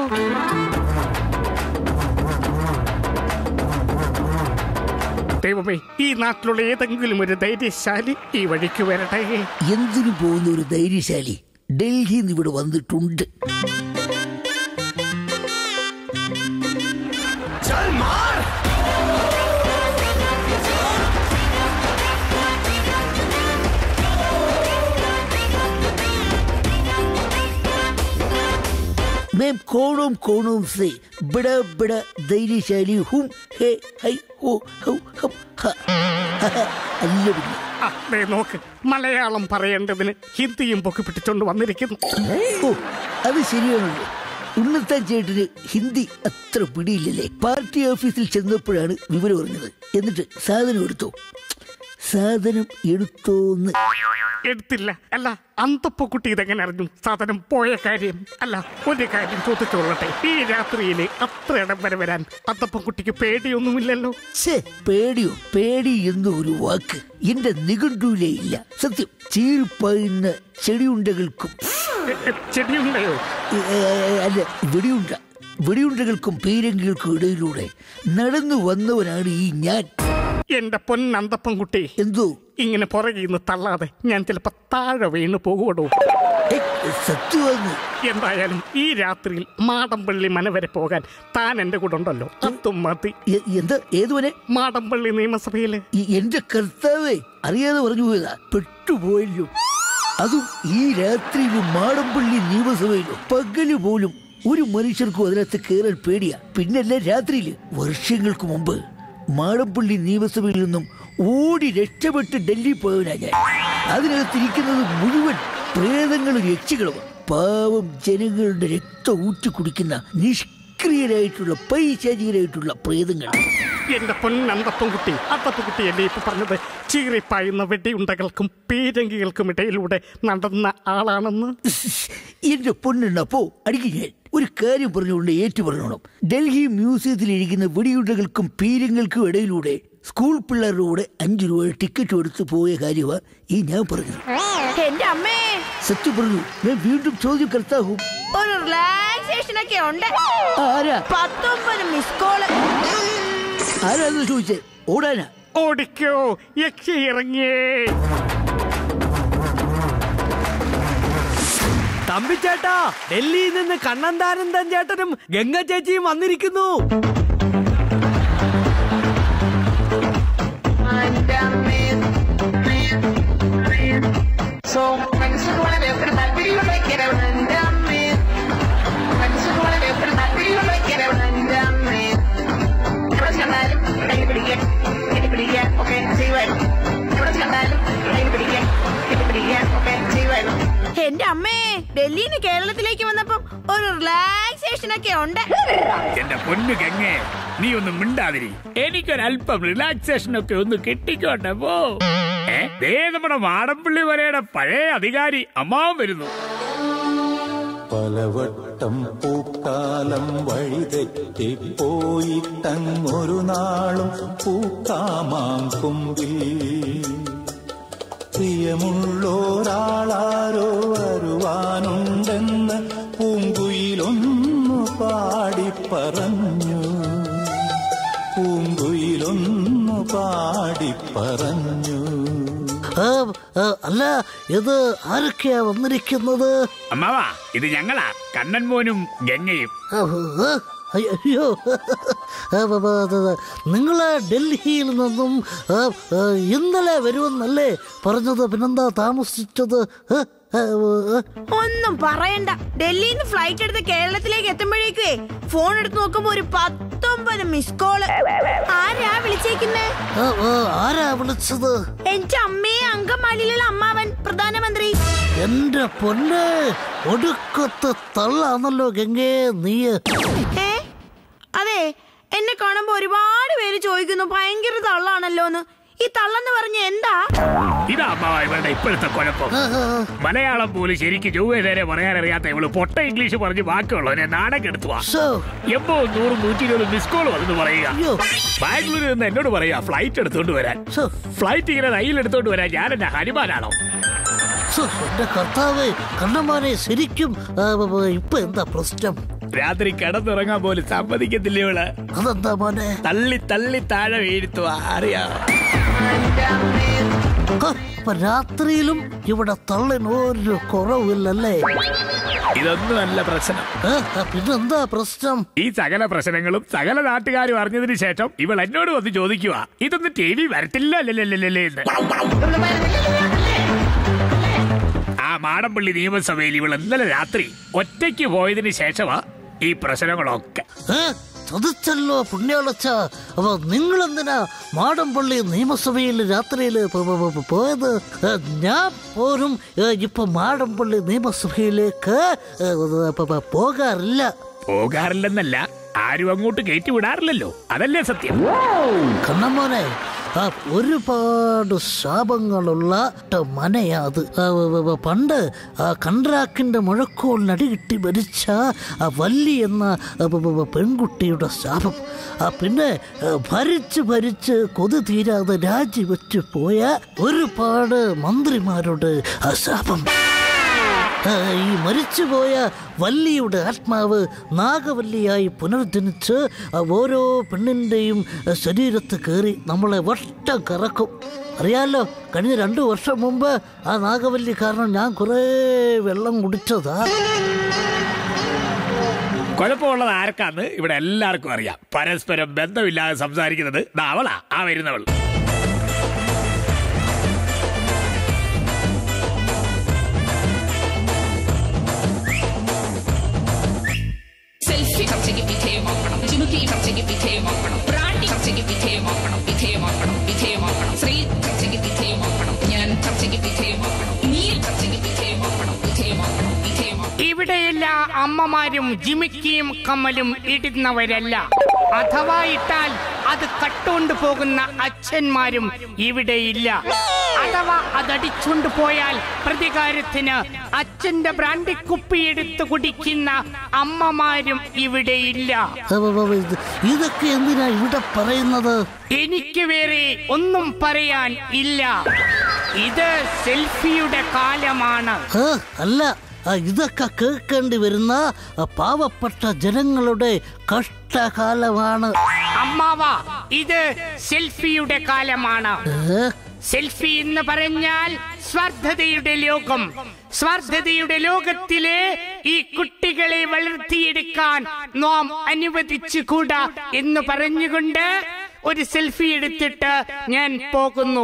ദൈവമേ ഈ നാട്ടിലുള്ള ഏതെങ്കിലും ഒരു ധൈര്യശാലി ഈ വഴിക്ക് വരട്ടെ എന്തിനു പോകുന്ന ഒരു ധൈര്യശാലി ഡൽഹിയിൽ നിന്ന് ഇവിടെ വന്നിട്ടുണ്ട് मैं कोणों कोणों से बड़ा बड़ा धैर्यशाली हूँ हे हई हो हौ हम ഹ. അല്ല പിന്നെ ആ, ദേ നോക്ക് മലയാളം പറയേണ്ടതിന് ഹിന്ദിയും പൊക്കി പിടിച്ചോണ്ട് വന്നിരിക്കുന്നു ഓ അത് ശരിയാണല്ലോ ഉണ്ണത്താൻ ചേട്ടന് ഹിന്ദി അത്ര പിടിയില്ലല്ലേ പാർട്ടി ഓഫീസിൽ ചെന്നപ്പോഴാണ് വിവരം അറിഞ്ഞത് എന്നിട്ട് സാധനം എടുത്തോ സാധനം എടുത്തോന്ന് എടുത്തില്ല അല്ല അന്തപ്പക്കുട്ടി ഇതെങ്ങനെ അറിഞ്ഞു സാധനം പോയ കാര്യം അല്ല ഒരു കാര്യം ചോദിച്ചോളട്ടെ ഈ രാത്രിയില് അത്ര ഇടം വരെ വരാൻ അന്തപ്പക്കുട്ടിക്ക് പേടിയൊന്നുമില്ലല്ലോ ഛേ പേടിയോ പേടി എന്ന ഒരു വാക്ക് എന്റെ നിഘണ്ടുവിലേ ഇല്ല സത്യം ചീറിപ്പായുന്ന ചെടിയുണ്ടകൾക്കും എ, എ, ചെടിയുണ്ടയോ ഏ, അല്ല വെടിയുണ്ട വെടിയുണ്ടകൾക്കും പീരങ്കികൾക്കും ഇടയിലൂടെ നടന്നു വന്നവനാണ് ഈ ഞാൻ എന്റെ പൊന്നന്തപ്പൻകുട്ടി എന്തോ ഇങ്ങനെ പുറകിൽ നിന്ന് തള്ളാതെ ഞാൻ ചിലപ്പോ താഴെ വീണ് പോകുവടോ ഏ, സത്യമാന്ന് എന്തായാലും ഈ രാത്രിയിൽ മാടമ്പള്ളി മന വരെ പോകാൻ താൻ എന്റെ കൂടെ ഉണ്ടല്ലോ അതും മതി എ- എന്താ ഏതുവനെ മാടമ്പള്ളി നിയമസഭയില് ഈ എന്റെ കർത്താവേ അറിയാതെ പറഞ്ഞു പോയതാ പെട്ടുപോയല്ലോ അതും ഈ രാത്രിയിലും മാടമ്പള്ളി നിയമസഭയിലും പകല് പോലും ഒരു മനുഷ്യർക്കും അതിനകത്ത് കയറാൻ പേടിയാ പിന്നല്ല രാത്രിയില് വർഷങ്ങൾക്ക് മുമ്പ് മാടമ്പള്ളി നിയമസഭയിൽ നിന്നും ഓടി രക്ഷപ്പെട്ട് ഡൽഹി പോയവനാ ഞാൻ അതിനകത്തിരിക്കുന്നത് മുഴുവൻ പ്രേതങ്ങളും രക്ഷകളും പാവം ജനങ്ങളുടെ രക്തം ഊറ്റി കുടിക്കുന്ന നിഷ്ക്രിയരായിട്ടുള്ള പൈശാചികരായിട്ടുള്ള പ്രേതങ്ങൾ എന്റെ പൊന്നന്തപ്പൻകുട്ടി അത്തപ്പൻകുട്ടി അല്ലേ ഇപ്പൊ പറഞ്ഞത് ചീറിപ്പായുന്ന വെടിയുണ്ടകൾക്കും പീരങ്കികൾക്കും ഇടയിലൂടെ നടന്ന ആളാണെന്ന് എന്റെ പൊന്നെണ്ണ പോ അടിക്ക് ഞാൻ ഒരു കാര്യം പറഞ്ഞുകൊണ്ട് ഏറ്റു പറഞ്ഞോണം ഡൽഹി മ്യൂസിയത്തിൽ ഇരിക്കുന്ന വെടിയുണ്ടകൾക്കും പീരങ്ങൾക്കും ഇടയിലൂടെ സ്കൂൾ പിള്ളേരുടെ കൂടെ അഞ്ചു രൂപ ടിക്കറ്റ് എടുത്ത് പോയ കാര്യമാ ഈ ഞാൻ പറഞ്ഞത് എന്റെ അമ്മേ സത്യം പറഞ്ഞു ഞാൻ വീണ്ടും ചോദ്യം കർത്താവും ഒരു റിലാക്സേഷൻ ഒക്കെ ഉണ്ട് ആരാ പത്തൊമ്പത് മിസ് കോള് ആരാന്ന് ചോദിച്ചേ ഓടാനാ ഓടിക്കോ യക്ഷി ഇറങ്ങിയേ തമ്പിച്ചേട്ടാ ഡൽഹിയിൽ നിന്ന് കണ്ണന്താനന്ദൻ ചേട്ടനും ഗംഗ ചേച്ചിയും വന്നിരിക്കുന്നു എന്റെ അമ്മേ ഡൽഹിയിൽ നിന്ന് കേരളത്തിലേക്ക് വന്നപ്പം ഒരു റിലാക്സേഷൻ ഒക്കെ ഉണ്ട് എന്റെ പൊന്നു ഗംഗേ നീ ഒന്നും മിണ്ടാതിരി എനിക്കൊരല്പം റിലാക്സേഷൻ ഒക്കെ ഒന്ന് കിട്ടിക്കോട്ടെ പോ ഏ, ദേ നമ്മുടെ മാടമ്പള്ളി വരയുടെ പഴയ അധികാരി അമ്മാവൻ വരുന്നു പലവട്ടം പൂക്കാലം വഴിതെറ്റിപ്പോയിട്ടങ്ങൊരു നാളും പൂക്കാമാം കുമ്പിൽ പ്രിയമുള്ളോരാളാരോ വരുവാനുണ്ടെന്ന് പൂങ്കുയിലൊന്നു പാടിപ്പറഞ്ഞു പൂങ്കുയിലൊന്നു പാടിപ്പറഞ്ഞു അല്ല ഇത് ആരൊക്കെയാ വന്നിരിക്കുന്നത് അമ്മാവാ ഇത് ഞങ്ങളാ കണ്ണൻ മോനും ഗംഗയും അയ്യോ നിങ്ങൾ ഡൽഹിയിൽ നിന്നും ആ, ആ, ഇന്നലെ വരുമെന്നല്ലേ പറഞ്ഞത് പിന്നെന്താ താമസിച്ചത് ഏ? ആ, ആ, ഒന്നും പറയണ്ട ഡൽഹിയിൽ നിന്ന് ഫ്ലൈറ്റ് എടുത്ത് കേരളത്തിലേക്ക് എത്തുമ്പോഴേക്കേ ഫോൺ എടുത്ത് നോക്കുമ്പോ ഒരു പത്തൊമ്പത് മിസ് കോള് ആരാ വിളിച്ചേക്കുന്നേ ആ, ആ, ആരാ വിളിച്ചത് എന്റെ അമ്മയെ അങ്കമാലിയിലുള്ള അമ്മാവൻ പ്രധാനമന്ത്രി എന്റെ പൊന്നെ ഒടുക്കത്തെ തള്ളാണല്ലോ ഗംഗേ നീ ഏ അതെ എന്നെ കാണുമ്പോ ഒരുപാട് പേര് ചോദിക്കുന്നു ഭയങ്കര തള്ളാണല്ലോന്ന് ഈ തള്ളെന്ന് പറഞ്ഞ എന്താ ഇതാ അമ്മാവ ഇവരുടെ ഇപ്പോഴത്തെ കുഴപ്പം മലയാളം പോലും ശരിക്കും ചൊവ്വേ നേരെ പറയാനറിയാത്ത ഇവള് പൊട്ട ഇംഗ്ലീഷ് പറഞ്ഞ് ബാക്കിയുള്ളവനെ നാടൻ കെടുത്തുവാ എപ്പോ നൂറും നൂറ്റി ഇരുപത് മിസ് കോൾ വന്നു പറയുക ബാംഗ്ലൂരിൽ നിന്ന് എന്നോട് പറയാ ഫ്ലൈറ്റ് എടുത്തോണ്ട് വരാൻ ഫ്ലൈറ്റ് ഇങ്ങനെ റെയിൽ എടുത്തോണ്ട് വരാൻ ഞാൻ എന്റെ ഹനുമാനാണോ ശ്ശോ, എന്റെ കർത്താവേ കണ്ണന്മാരെ ശരിക്കും ആ, ബ- ബ- ഇപ്പൊ എന്താ പ്രശ്നം രാത്രി കിടന്നുറങ്ങാൻ പോലും സമ്മതിക്കത്തില്ല ഇവള് അതെന്താ മോനെ തള്ളി തള്ളി താഴെ വീഴ്ത്തുവാ അറിയാ ഹ, അപ്പൊ രാത്രിയിലും ഇവിടെ തള്ളിന് ഒരു കുറവില്ലല്ലേ ഇതൊന്നുമല്ല പ്രശ്നം ഏ, ആ, പിന്നെന്താ പ്രശ്നം ഈ സകല പ്രശ്നങ്ങളും സകല നാട്ടുകാരും അറിഞ്ഞതിന് ശേഷം ഇവൾ എന്നോട് വന്ന് ചോദിക്കുക ഇതൊന്നും ടി വി വരത്തില്ല അല്ലല്ലല്ലല്ലേ എന്ന് ആ മാടമ്പള്ളി നിയമസഭയിൽ ഇവൾ ഇന്നലെ രാത്രി ഒറ്റയ്ക്ക് പോയതിന് ശേഷമാ ഈ പ്രശ്നങ്ങളൊക്കെ ഏ, ചതിച്ചല്ലോ പുണ്യാളച്ച അപ്പൊ നിങ്ങൾ എന്തിനാ മാടമ്പള്ളി നിയമസഭയിൽ രാത്രിയിൽ പോയത് ഏ, ഞാൻ പോലും ഏ, ഇപ്പൊ മാടമ്പള്ളി നിയമസഭയിലേക്ക് ഏ, പ- പ- പോകാറില്ല പോകാറില്ലെന്നല്ല ആരും അങ്ങോട്ട് കയറ്റി വിടാറില്ലല്ലോ അതല്ലേ സത്യം കണ്ണമ്മോനെ ആ ഒരുപാട് ശാപങ്ങളുള്ള ട്ട മനയാ അത് ആ, വ- വ- വ- പണ്ട് ആ കണ്ട്രാക്കിന്റെ മുഴക്കോളിനടി കിട്ടി മരിച്ച ആ വല്ലി എന്ന ആ, വ- വ- വ- പെൺകുട്ടിയുടെ ശാപം ആ പിന്നെ ആ, ഭരിച്ച് ഭരിച്ച് കൊതി തീരാതെ രാജിവെച്ച് പോയ ഒരുപാട് മന്ത്രിമാരുടെ ആ ശാപം ആ, ഈ മരിച്ചുപോയ വല്ലിയുടെ ആത്മാവ് നാഗവല്ലിയായി പുനർജനിച്ച് ആ ഓരോ പെണ്ണിൻ്റെയും ശരീരത്ത് കയറി നമ്മളെ വട്ടം കറക്കും അറിയാലോ കഴിഞ്ഞ രണ്ടു വർഷം മുമ്പ് ആ നാഗവല്ലി കാരണം ഞാൻ കുറേ വെള്ളം കുടിച്ചതാ കുഴപ്പമുള്ളത് ആർക്കാന്ന് ഇവിടെ എല്ലാവർക്കും അറിയാം പരസ്പരം ബന്ധമില്ലാതെ സംസാരിക്കുന്നത് ദാ അവളാ ആ വരുന്നവൾ സെൽഫി ചർച്ചയ്ക്ക് വിധേയമാക്കണം ജിമുക്കി ചർച്ചയ്ക്ക് വിധേയമാക്കണം ബ്രാൻഡി ചർച്ചയ്ക്ക് വിധേയമാക്കണം വിധേയമാക്കണം വിധേയമാക്കണം സ്ത്രീ ചർച്ചയ്ക്ക് വിധേയമാക്കണം ഞാൻ ചർച്ചയ്ക്ക് വിധേയമാക്കണം നീ ചർച്ചയ്ക്ക് വിധേയമാക്കണം വിധേയമാക്കണം വിധേയമാക്കണം ഇവിടെ എല്ലാ അമ്മമാരും ജിമിക്കിയും കമ്മലും ഇടുന്നവരല്ല അഥവാ ഇട്ടാൽ അത് കട്ടുകൊണ്ട് പോകുന്ന അച്ഛന്മാരും ഇവിടെ ഇല്ല അഥവാ അതടിച്ചുകൊണ്ട് പോയാൽ പ്രതികാരത്തിന് അച്ഛന്റെ ബ്രാൻഡി കുപ്പി എടുത്ത് കുടിക്കുന്ന അമ്മമാരും ഇവിടെ ഇല്ല ആ, വ- വ- ഇത് ഇതൊക്കെ എന്തിനാ ഇവിടെ പറയുന്നത് എനിക്ക് വേറെ ഒന്നും പറയാൻ ഇല്ല ഇത് സെൽഫിയുടെ കാലമാണ് ആ, അല്ല ആ, ഇതൊക്കെ കേൾക്കേണ്ടി വരുന്ന ആ, പാവപ്പെട്ട ജനങ്ങളുടെ കഷ്ടകാലമാണ് അമ്മാവ ഇത് സെൽഫിയുടെ കാലമാണ് ഏ? സെൽഫി എന്ന് പറഞ്ഞാൽ സ്വാർത്ഥതയുടെ ലോകം സ്വാർത്ഥതയുടെ ലോകത്തിലെ ഈ കുട്ടികളെ വളർത്തിയെടുക്കാൻ നാം അനുവദിച്ചുകൂടാ എന്ന് പറഞ്ഞുകൊണ്ട് ഒരു സെൽഫി എടുത്തിട്ട് ഞാൻ പോകുന്നു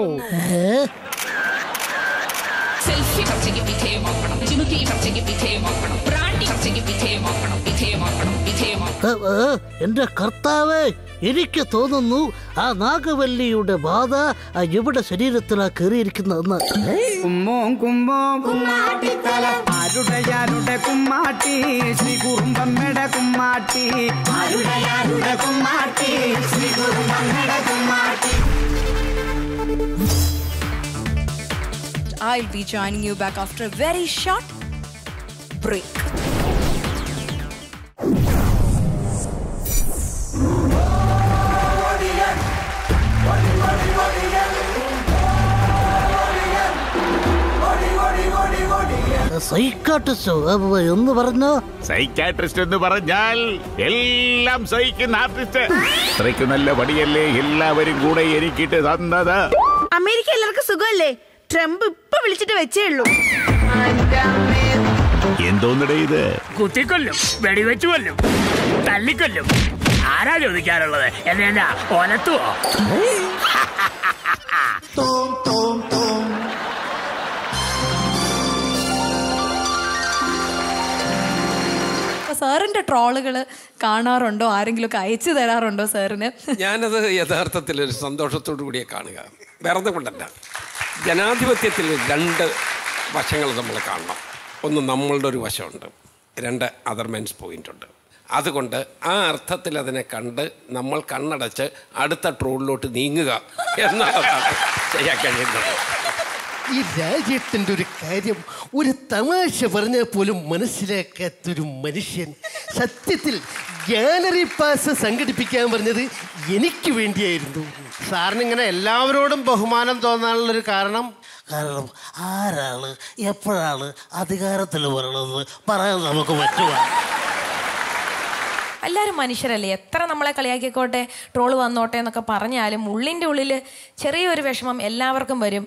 സെൽഫി ചർച്ചയ്ക്ക് വിധേയമാക്കണം ജിമുക്കി ചർച്ചയ്ക്ക് വിധേയമാക്കണം ബ്രാൻഡി ചർച്ചയ്ക്ക് വിധേയമാക്കണം വിധേയമാക്കണം വിധേയമാക്കണം ഏ, ഏ, എന്റെ കർത്താവേ എനിക്ക് തോന്നുന്നു ആ നാഗവല്ലിയുടെ ബാധ ആ എവിടെ ശരീരത്തിലാ കയറിയിരിക്കുന്നതെന്ന് കുമ്മോ കുമ്പോ കുമ്മാട്ടിത്തല ആരുടെ ആരുടെ കുമ്മാട്ടി ശ്രീ കുറുമ്പമ്മയുടെ കുമ്മാട്ടി ആരുടെ ആരുടെ Kummatti Shri കുറുമ്പമ്മയുടെ Kummatti I'll be joining you back after a very short break. സൈക്കാട്ടിസ്റ്റോ എന്ന് പറഞ്ഞോ സൈക്കാട്രിസ്റ്റ് എന്ന് പറഞ്ഞാൽ എല്ലാം സഹിക്കുന്ന ആർട്ടിസ്റ്റ് അത്രയ്ക്ക് നല്ല പടിയല്ലേ എല്ലാവരും കൂടെ എനിക്കിട്ട് തന്നത് അമേരിക്ക എല്ലാവർക്കും സുഖമല്ലേ ട്രംപ് ഇപ്പൊ വിളിച്ചിട്ട് വെച്ചേ ഉള്ളൂ എന്തോന്നിടേ ഇത് കുത്തിക്കൊല്ലും വെടിവെച്ചു കൊല്ലും തല്ലിക്കൊല്ലും ആരാ ചോദിക്കാറുള്ളത് എന്നെ എന്നാ ഒലത്തുവോ സാറിന്റെ ട്രോളുകൾ കാണാറുണ്ടോ ആരെങ്കിലും ഒക്കെ അയച്ചു തരാറുണ്ടോ സാറിന് ഞാനത് യഥാർത്ഥത്തിൽ ഒരു സന്തോഷത്തോടു കൂടിയേ കാണുക വേറെ ഒന്നും കൊണ്ടല്ല ജനാധിപത്യത്തിൽ രണ്ട് വശങ്ങൾ നമ്മൾ കാണണം ഒന്ന് നമ്മളുടെ ഒരു വശമുണ്ട് രണ്ട് അതർ മെൻസ് പോയിന്റ് ഉണ്ട് അതുകൊണ്ട് ആ അർത്ഥത്തിൽ അതിനെ കണ്ട് നമ്മൾ കണ്ണടച്ച് അടുത്ത ട്രോളിലോട്ട് നീങ്ങുക എന്നുള്ളതാണ് ചെയ്യാൻ കഴിയുന്നത് ഈ രാജ്യത്തിൻ്റെ ഒരു കാര്യം ഒരു തമാശ പറഞ്ഞാൽ പോലും മനസ്സിലാക്കാത്തൊരു മനുഷ്യൻ സത്യത്തിൽ ഗാലറി പാസ് സംഘടിപ്പിക്കാൻ പറഞ്ഞത് എനിക്ക് വേണ്ടിയായിരുന്നു സാറിന് ഇങ്ങനെ എല്ലാവരോടും ബഹുമാനം തോന്നാനുള്ളൊരു കാരണം കാരണം ആരാണ് എപ്പോഴാണ് അധികാരത്തിൽ വരണത് പറയാൻ നമുക്ക് പറ്റുക എല്ലാവരും മനുഷ്യരല്ലേ എത്ര നമ്മളെ കളിയാക്കിക്കോട്ടെ ട്രോള് വന്നോട്ടെ എന്നൊക്കെ പറഞ്ഞാലും ഉള്ളിൻ്റെ ഉള്ളിൽ ചെറിയൊരു വിഷമം എല്ലാവർക്കും വരും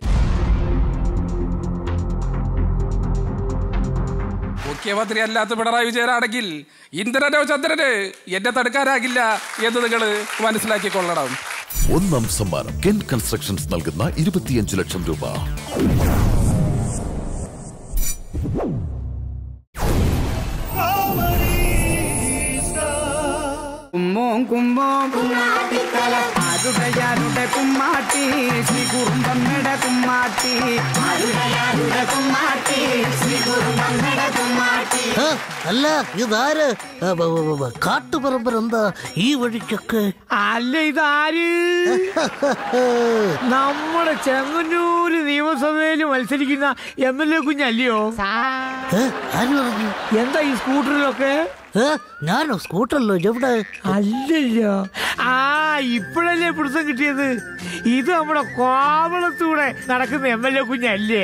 മുഖ്യമന്ത്രി അല്ലാത്ത പിണറായി വിജയനാണെങ്കിൽ ഇന്ദ്രനോ ചന്ദ്രന് എന്നെ തടുക്കാനാകില്ല എന്ന് നിങ്ങൾ മനസ്സിലാക്കിക്കൊള്ളണം ഒന്നാം സമ്മാനം കെൻ കൺസ്ട്രക്ഷൻസ് നൽകുന്ന ഇരുപത്തിയഞ്ച് ലക്ഷം രൂപ കുമ്മോം കുമ്മോം ആരുടെ കുമ്മാട്ടി ശ്രീ കുറുമ്പമ്മയുടെ കുമ്മാട്ടി ആരുടെ കുമ്മാട്ടി ശ്രീ കുറുമ്പമ്മയുടെ കുമ്മാട്ടി ആ, അല്ല ഇതാര് ആ, ബ, ബ, ബ, ബ, കാട്ടുപറമ്പൻ എന്താ ഈ വഴിക്കൊക്കെ അല്ല ഇതാര് നമ്മുടെ ചെങ്ങന്നൂര് നിയമസഭയിൽ മത്സരിക്കുന്ന എം എൽ എ കുഞ്ഞല്ലയോ ആര് പറഞ്ഞു എന്താ ഈ സ്കൂട്ടറിലൊക്കെ ഞാനോ സ്കൂട്ടറല്ലോ എവിടെ അല്ലല്ലോ ആ ഇപ്പോഴല്ലേ പിടുത്തം കിട്ടിയത് ഇത് നമ്മുടെ കോവളത്തൂടെ നടക്കുന്ന എം എൽ എ കുഞ്ഞല്ലേ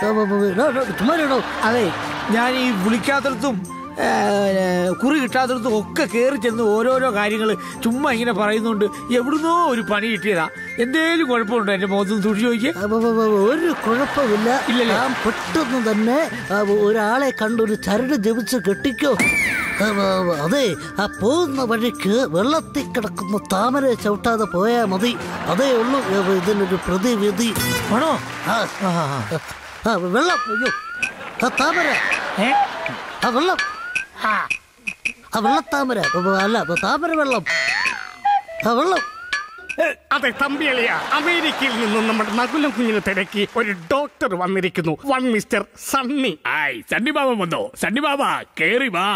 അതെ ഞാൻ ഈ വിളിക്കാത്തടത്തും ഏ, കുറി കിട്ടാത്തടത്തും ഒക്കെ കയറി ചെന്ന് ഓരോരോ കാര്യങ്ങൾ ചുമ്മാ ഇങ്ങനെ പറയുന്നുണ്ട് എവിടുന്നോ ഒരു പണി കിട്ടിയതാ എന്തേലും കുഴപ്പമുണ്ടോ എന്റെ മുഖത്ത് തുടി ചോദിക്കുക ഒരു കുഴപ്പമില്ല ഞാൻ പെട്ടെന്ന് തന്നെ ആ, ഒരാളെ കണ്ട് ഒരു ചരട് ജപിച്ച് കെട്ടിക്കോ ആ, ആ, അതെ ആ പോകുന്ന വഴിക്ക് വെള്ളത്തിൽ കിടക്കുന്ന താമര ചവിട്ടാതെ പോയാ മതി അതേ ഉള്ളൂ ആ, ഇതിനൊരു പ്രതിവിധി ആണോ ആ ആ, വെള്ളം അയ്യോ ആ താമര ആ വെള്ളം ആ വെള്ളത്താമര അല്ല താമര വെള്ളം ആ വെള്ളം അതെ തമ്പിയളിയ അമേരിക്കയിൽ നിന്നും നമ്മുടെ നകുലം കുഞ്ഞിനെ തിരക്കി ഒരു ഡോക്ടർ വന്നിരിക്കുന്നു വൺ മിസ്റ്റർ സണ്ണി ആയ് സണ്ണി ബാബ വന്നോ സണ്ണി ബാബ കേറി വാ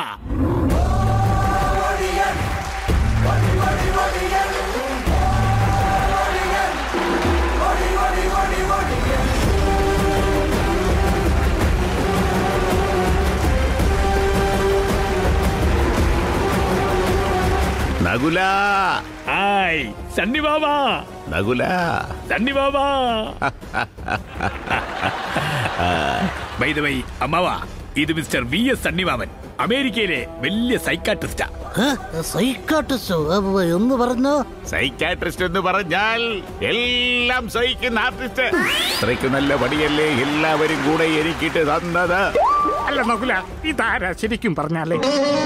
നകുല ആയ് സണ്ണി ബാബ നകുല സണ്ണി ബാബ ബൈ ദ വൈ അമ്മാവ ഇത് മിസ്റ്റർ വി എസ് സണ്ണിമാമൻ അമേരിക്കയിലെ വലിയ സൈക്കാട്രിസ്റ്റാ സൈക്കാട്ടിസ്റ്റോ എന്ന് പറഞ്ഞോ സൈക്കാട്രിസ്റ്റ് എന്ന് പറഞ്ഞാൽ എല്ലാം സഹിക്കുന്ന ആർട്ടിസ്റ്റ് അത്രയ്ക്ക് നല്ല പടിയല്ലേ എല്ലാവരും കൂടെ എനിക്കിട്ട് തന്നത് അല്ല നകുല ഇതാരാ ശരിക്കും പറഞ്ഞാലേ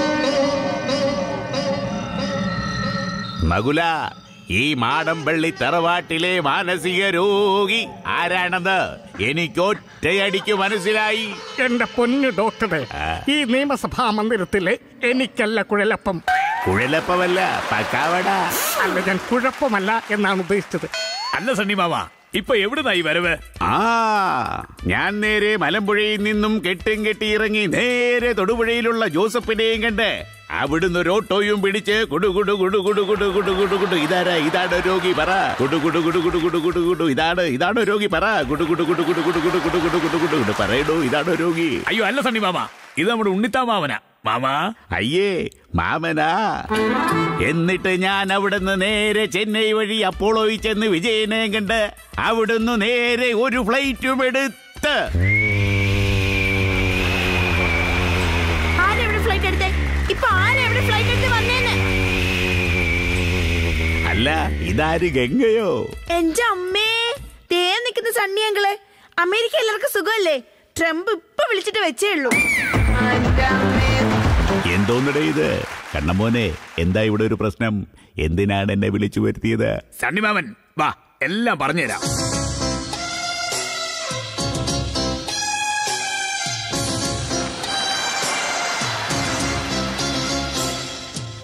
നകുല ഈ മാടമ്പള്ളി തറവാട്ടിലെ മാനസിക രോഗി ആരാണെന്ന് എനിക്ക് ഒറ്റയടിക്ക് മനസ്സിലായി എന്റെ പൊന്നു ഡോക്ടറെ ഈ നിയമസഭാ മന്ദിരത്തിലെ എനിക്കല്ല കുഴലപ്പം കുഴലപ്പമല്ല പക്കാവട അല്ല ഞാൻ കുഴപ്പമല്ല എന്നാണ് ഉദ്ദേശിച്ചത് അല്ല സണ്ണിമാമ ഇപ്പൊ എവിടുന്നായി വരവ് ആ ഞാൻ നേരെ മലമ്പുഴയിൽ നിന്നും കെട്ടും കെട്ടി ഇറങ്ങി നേരെ തൊടുപുഴയിലുള്ള ജോസഫിനെയും കണ്ട് അവിടുന്ന് ഒരു ഓട്ടോയും പിടിച്ച് കുടു കുടു കുടു കുടു കുടു കുടു കുടു കുടു ഇതാരാ ഇതാണ് രോഗി പറ കുടു കുടു കുടു കുടു കുടു കുടു കുടു ഇതാണ് ഇതാണ് രോഗി പറ കുടു കുടു കുടു കുടു കുടു കുടു കുടു കുടു കുടു കുടു കുടു പറയടോ ഇതാണ് രോഗി അയ്യോ അല്ല സണ്ണി മാമ ഇത് നമ്മുടെ ഉണ്ണിത്താ മാമന മാമാ അയ്യേ മാമനാ എന്നിട്ട് ഞാൻ അവിടുന്ന് നേരെ ചെന്നൈ വഴി അപ്പോളോയിൽ ചെന്ന് വിജയനെ കണ്ട് അവിടുന്ന് നേരെ ഒരു ഫ്ലൈറ്റും എടുത്ത് ആരെവിടെ ഫ്ലൈറ്റ് എടുത്തേ ഇപ്പൊ ആരെവിടെ ഫ്ലൈറ്റ് എടുത്ത് വന്നേന്ന് അല്ല ഇതാര് ഗംഗയോ എന്റെ അമ്മേ തേ നിൽക്കുന്ന സണ്ണി അങ്കിള് അമേരിക്ക എല്ലാവർക്കും സുഖമല്ലേ ട്രംപ് ഇപ്പൊ വിളിച്ചിട്ട് വെച്ചേ ഉള്ളൂ എന്തോന്നിടേ ഇത് കണ്ണമോനെ എന്താ ഇവിടെ ഒരു പ്രശ്നം എന്തിനാണ് എന്നെ വിളിച്ചു വരുത്തിയത് സണ്ണിമാമൻ വാ എല്ലാം പറഞ്ഞുതരാം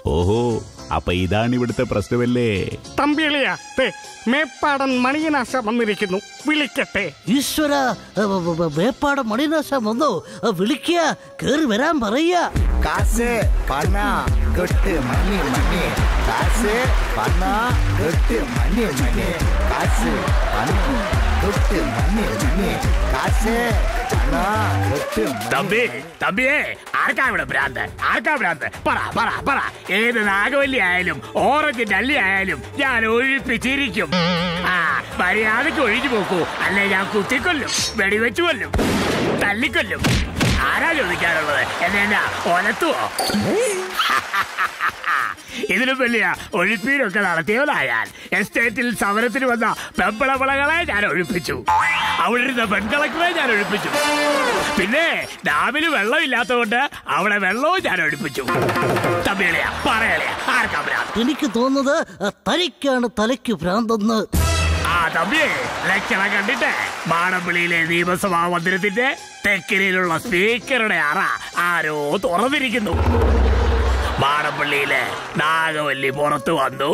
ഓഹോ അപ്പൊ ഇതാണ് ഇവിടുത്തെ പ്രശ്നമല്ലേ തമ്പിളിയ മേപ്പാടൻ മണിയനാശ വന്നിരിക്കുന്നു വിളിക്കട്ടെ ഈശ്വര വേപ്പാട മണിനാശ വന്നോ ആ, വിളിക്കുക കേറി വരാൻ പറയാ காசு பணம் கொட்டு மணி மணி காசு பணம் கொட்டு மணி மணி காசு பணம் கொட்டு மணி மணி காசு பணம் கொட்டு തമ്പി തമ്പിയേ ആർക്കാ ഇവിടെ ഭ്രാന്ത് ആർക്കാ ഭ്രാന്ത് പറ പറ പറ ഏത് നാഗവല്ലി ആയാലും ഓറഞ്ച് ഡല്ലി ആയാലും ഞാൻ ഒഴിപ്പിച്ചിരിക്കും ആ മര്യാദക്ക് ഒഴിഞ്ഞു പോക്കൂ അല്ലെ ഞാൻ കുത്തിക്കൊല്ലും വെടിവെച്ചു കൊല്ലും തല്ലിക്കൊല്ലും ആരാ ചോദിക്കാനുള്ളത് എന്നെ എന്നാ ഒലത്തുവോ ഇതിലും വലിയ ഒഴിപ്പീരൊക്കെ നടത്തിയവനായാൽ എസ്റ്റേറ്റിൽ സമരത്തിന് വന്ന പെമ്പളവിളകളെ ഞാൻ ഒഴിപ്പിച്ചു അവിടെ ഇരുന്ന പെൺകളക്ടറെ ഞാൻ ഒഴിപ്പിച്ചു പിന്നെ ഡാമിൽ വെള്ളമില്ലാത്തതുകൊണ്ട് അവിടെ വെള്ളവും ഞാൻ ഒഴിപ്പിച്ചു തമ്മിളിയാ പറയലയാ ആർക്കാ ഭ്രാന്ത് എനിക്ക് തോന്നുന്നത് ആ, തനിക്കാണ് തലയ്ക്ക് ഭ്രാന്തെന്ന് ആ തമ്പിയെ ലക്ഷണം കണ്ടിട്ട് മാടമ്പിളിയിലെ നിയമസഭാ മന്ദിരത്തിന്റെ തെക്കിനിലുള്ള സ്പീക്കറുടെ അറ ആരോ തുറന്നിരിക്കുന്നു മാടമ്പള്ളിയിലെ നാഗവല്ലി പുറത്തു വന്നു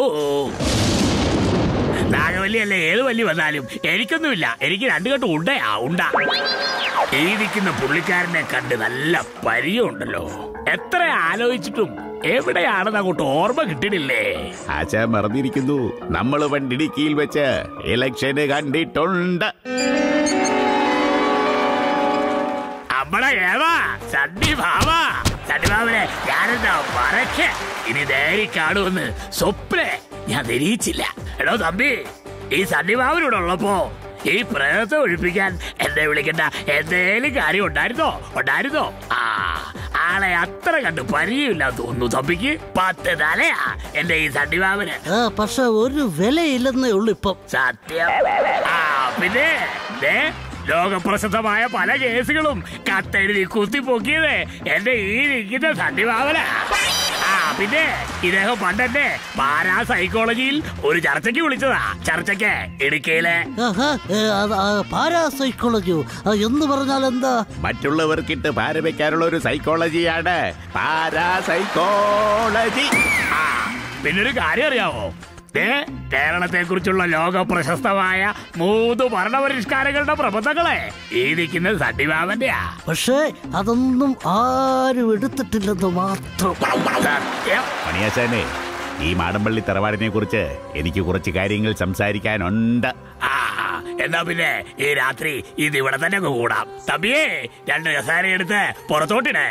നാഗവല്ലി അല്ലേ ഏത് വല്ലി വന്നാലും എനിക്കൊന്നുമില്ല എനിക്ക് രണ്ടു കെട്ട് ഉണ്ടയാ ഉണ്ട ഈ നിൽക്കുന്ന പുള്ളിക്കാരനെ കണ്ട് നല്ല പരിചയമുണ്ടല്ലോ എത്ര ആലോചിച്ചിട്ടും എവിടെയാണെന്ന് അങ്ങോട്ട് ഓർമ്മ കിട്ടിയില്ലേ ആശാ മറന്നിരിക്കുന്നു നമ്മൾ പണ്ടിടുക്കിയിൽ വെച്ച് ഇലക്ഷന് കണ്ടിട്ടുണ്ട് അമ്മടെ ഏവാ സണ്ണി ഭാവ സണ്ണി ഭാവനെ ഞാനെന്താ പറക്കെ ഇനി നേരി കാണുമെന്ന് സ്വപ്നെ ഞാൻ നിരീക്ഷിച്ചില്ല എടോ തമ്പി ഈ സണ്ണി ഭാവനോട് ഉള്ളപ്പോ ഈ പ്രേതത്തെ ഒഴിപ്പിക്കാൻ എന്നെ വിളിക്കേണ്ട എന്തേലും കാര്യം ഉണ്ടായിരുന്നോ ഉണ്ടായിരുന്നോ ആ ആളെ അത്ര കണ്ട് പരിചയമില്ല തോന്നുന്നു തമ്പിക്ക് പത്ത് തലയാ എന്റെ ഈ സണ്ണി ഭാവന് ആ പക്ഷെ ഒരു വിലയില്ലെന്നേ ഉള്ളൂ ഇപ്പം സത്യം ആ പിന്നെ ദേ, ലോകപ്രസിദ്ധമായ പല കേസുകളും കത്തെഴുതി കുത്തിപ്പൊക്കിയത് എന്റെ ഈ നിൽക്കുന്ന സണ്ണിഭാവന ആ പിന്നെ ഇദ്ദേഹം പണ്ടെന്നെ പാരാ സൈക്കോളജിയിൽ ഒരു ചർച്ചയ്ക്ക് വിളിച്ചതാ ചർച്ചയ്ക്ക് ഇടുക്കിയിലെ ആഹാ, ഏ, അത്, ആ, പാരാസൈക്കോളജിയോ ആ, എന്ന് പറഞ്ഞാൽ എന്താ മറ്റുള്ളവർക്കിട്ട് പാര വെക്കാനുള്ള ഒരു സൈക്കോളജിയാണ് പാരാ സൈക്കോളജി ആ പിന്നൊരു കാര്യം അറിയാവോ ദേ കേരളത്തെ കുറിച്ചുള്ള ലോക പ്രശസ്തമായ മൂന്ന് ഭരണപരിഷ്കാരങ്ങളുടെ പ്രബന്ധങ്ങളെ ഈ നിൽക്കുന്ന സണ്ണിഭാവന്റെയാ പക്ഷേ അതൊന്നും ആരും എടുത്തിട്ടില്ലെന്ന് മാത്രം സത്യം മണിയാശാനെ ഈ മാടമ്പള്ളി തറവാടിനെ കുറിച്ച് എനിക്ക് കുറച്ച് കാര്യങ്ങൾ സംസാരിക്കാനുണ്ട് ആ എന്നാ പിന്നെ ഈ രാത്രി ഇത് ഇവിടെ തന്നെ അങ്ങ് കൂടാം തമ്പിയേ രണ്ട് കസാര എടുത്ത് പുറത്തോട്ടിടേ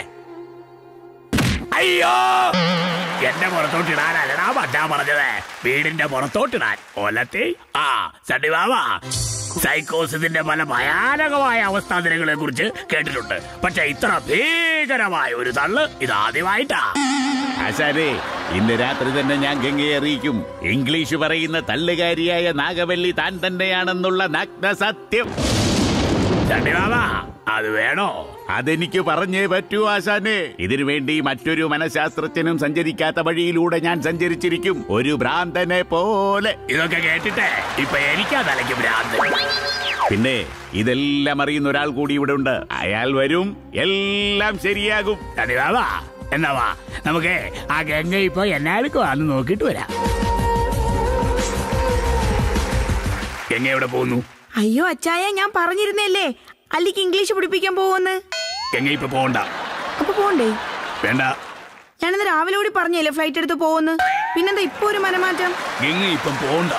അയ്യോ എന്റെ പുറത്തോട്ടിടാനല്ലടാ പറ്റാ പറഞ്ഞത് വീടിന്റെ പുറത്തോട്ടിടാൻ ഒലത്തി ആ സണ്ണിബാബ സൈക്കോസിന്റെ പല ഭയാനകമായ അവസ്ഥാന്തരങ്ങളെ കുറിച്ച് കേട്ടിട്ടുണ്ട് പക്ഷെ ഇത്ര ഭീകരമായ ഒരു തള്ള് ഇതാദ്യമായിട്ടാ ആശാനെ ഇന്ന് രാത്രി തന്നെ ഞാൻ ഗംഗയെ അറിയിക്കും ഇംഗ്ലീഷ് പറയുന്ന തള്ളുകാരിയായ നാഗവല്ലി താൻ തന്നെയാണെന്നുള്ള നഗ്ന സത്യം സണ്ണിബാബ അത് വേണോ അതെനിക്ക് പറഞ്ഞേ പറ്റൂ ആശാനെ ഇതിനു വേണ്ടി മറ്റൊരു മനഃശാസ്ത്രജ്ഞനും സഞ്ചരിക്കാത്ത വഴിയിലൂടെ ഞാൻ സഞ്ചരിച്ചിരിക്കും ഒരു ഭ്രാന്തനെ പോലെ ഇതൊക്കെ കേട്ടിട്ട് ഇപ്പൊ എനിക്കാ തലയ്ക്ക് ഭ്രാന്ത് പിന്നെ ഇതെല്ലാം അറിയുന്ന ഒരാൾ കൂടി ഇവിടെ ഉണ്ട് അയാൾ വരും എല്ലാം ശരിയാകും സണ്ണിബാബ എന്നാ വാ നമുക്ക് ആ ഗംഗ ഇപ്പൊ എന്നായിരിക്കും അന്ന് നോക്കിയിട്ട് വരാം ഗംഗ എവിടെ പോകുന്നു അയ്യോ അച്ചായ ഞാൻ പറഞ്ഞിരുന്നല്ലേ അല്ലിക്ക് ഇംഗ്ലീഷ് പഠിപ്പിക്കാൻ പോവെന്ന് ഗംഗ ഇപ്പൊ പോകണ്ട അപ്പൊ പോണ്ടേ വേണ്ട ഞാനിന്ന് രാവിലെ കൂടി പറഞ്ഞല്ലേ ഫ്ലൈറ്റ് എടുത്ത് പോവെന്ന് പിന്നെന്താ ഇപ്പൊ ഒരു മനമാറ്റം ഗംഗ ഇപ്പം പോകണ്ട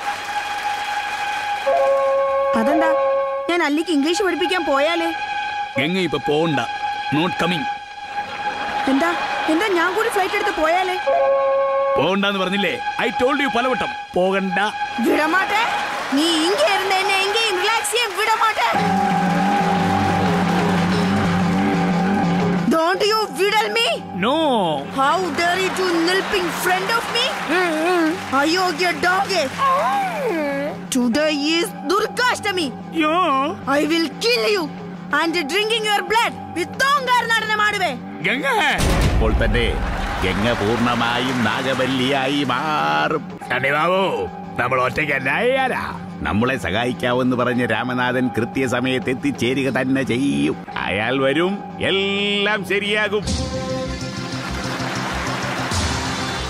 അതെന്താ ഞാൻ അല്ലിക്ക് ഇംഗ്ലീഷ് പഠിപ്പിക്കാൻ പോയാലേ ഗംഗ ഇപ്പൊ പോകണ്ട നോട്ട് കമ്മിങ് എന്താ എന്താ ഞാൻ കൂടി ഫ്ലൈറ്റ് എടുത്ത് പോയാലേ പോകണ്ടെന്ന് പറഞ്ഞില്ലേ ഐ ടോൾഡ് യു പലവട്ടം പോകണ്ട വിടമാട്ടെ നീ ഇങ്ങ ഇരുന്ന് എന്നെ എങ്കേയും റിലാക്സ് ചെയ്യാൻ വിടമാട്ടെ Don't you wheedle me? No How dare you to nilp in front of me? Ayogya dog. Today is Durgashtami. I will kill you and drinking your blood with tongar നടനമാടുവേ ഗംഗ അപ്പോൾ തന്നെ ഗംഗ പൂർണ്ണമായും നാഗവല്ലിയായി മാറും ബാബു നമ്മൾ ഒറ്റയ്ക്കല്ല ചെയ്യാനാ നമ്മളെ സഹായിക്കാവെന്ന് പറഞ്ഞ് രാമനാഥൻ കൃത്യസമയത്ത് എത്തിച്ചേരുക തന്നെ ചെയ്യും അയാൾ വരും എല്ലാം ശരിയാകും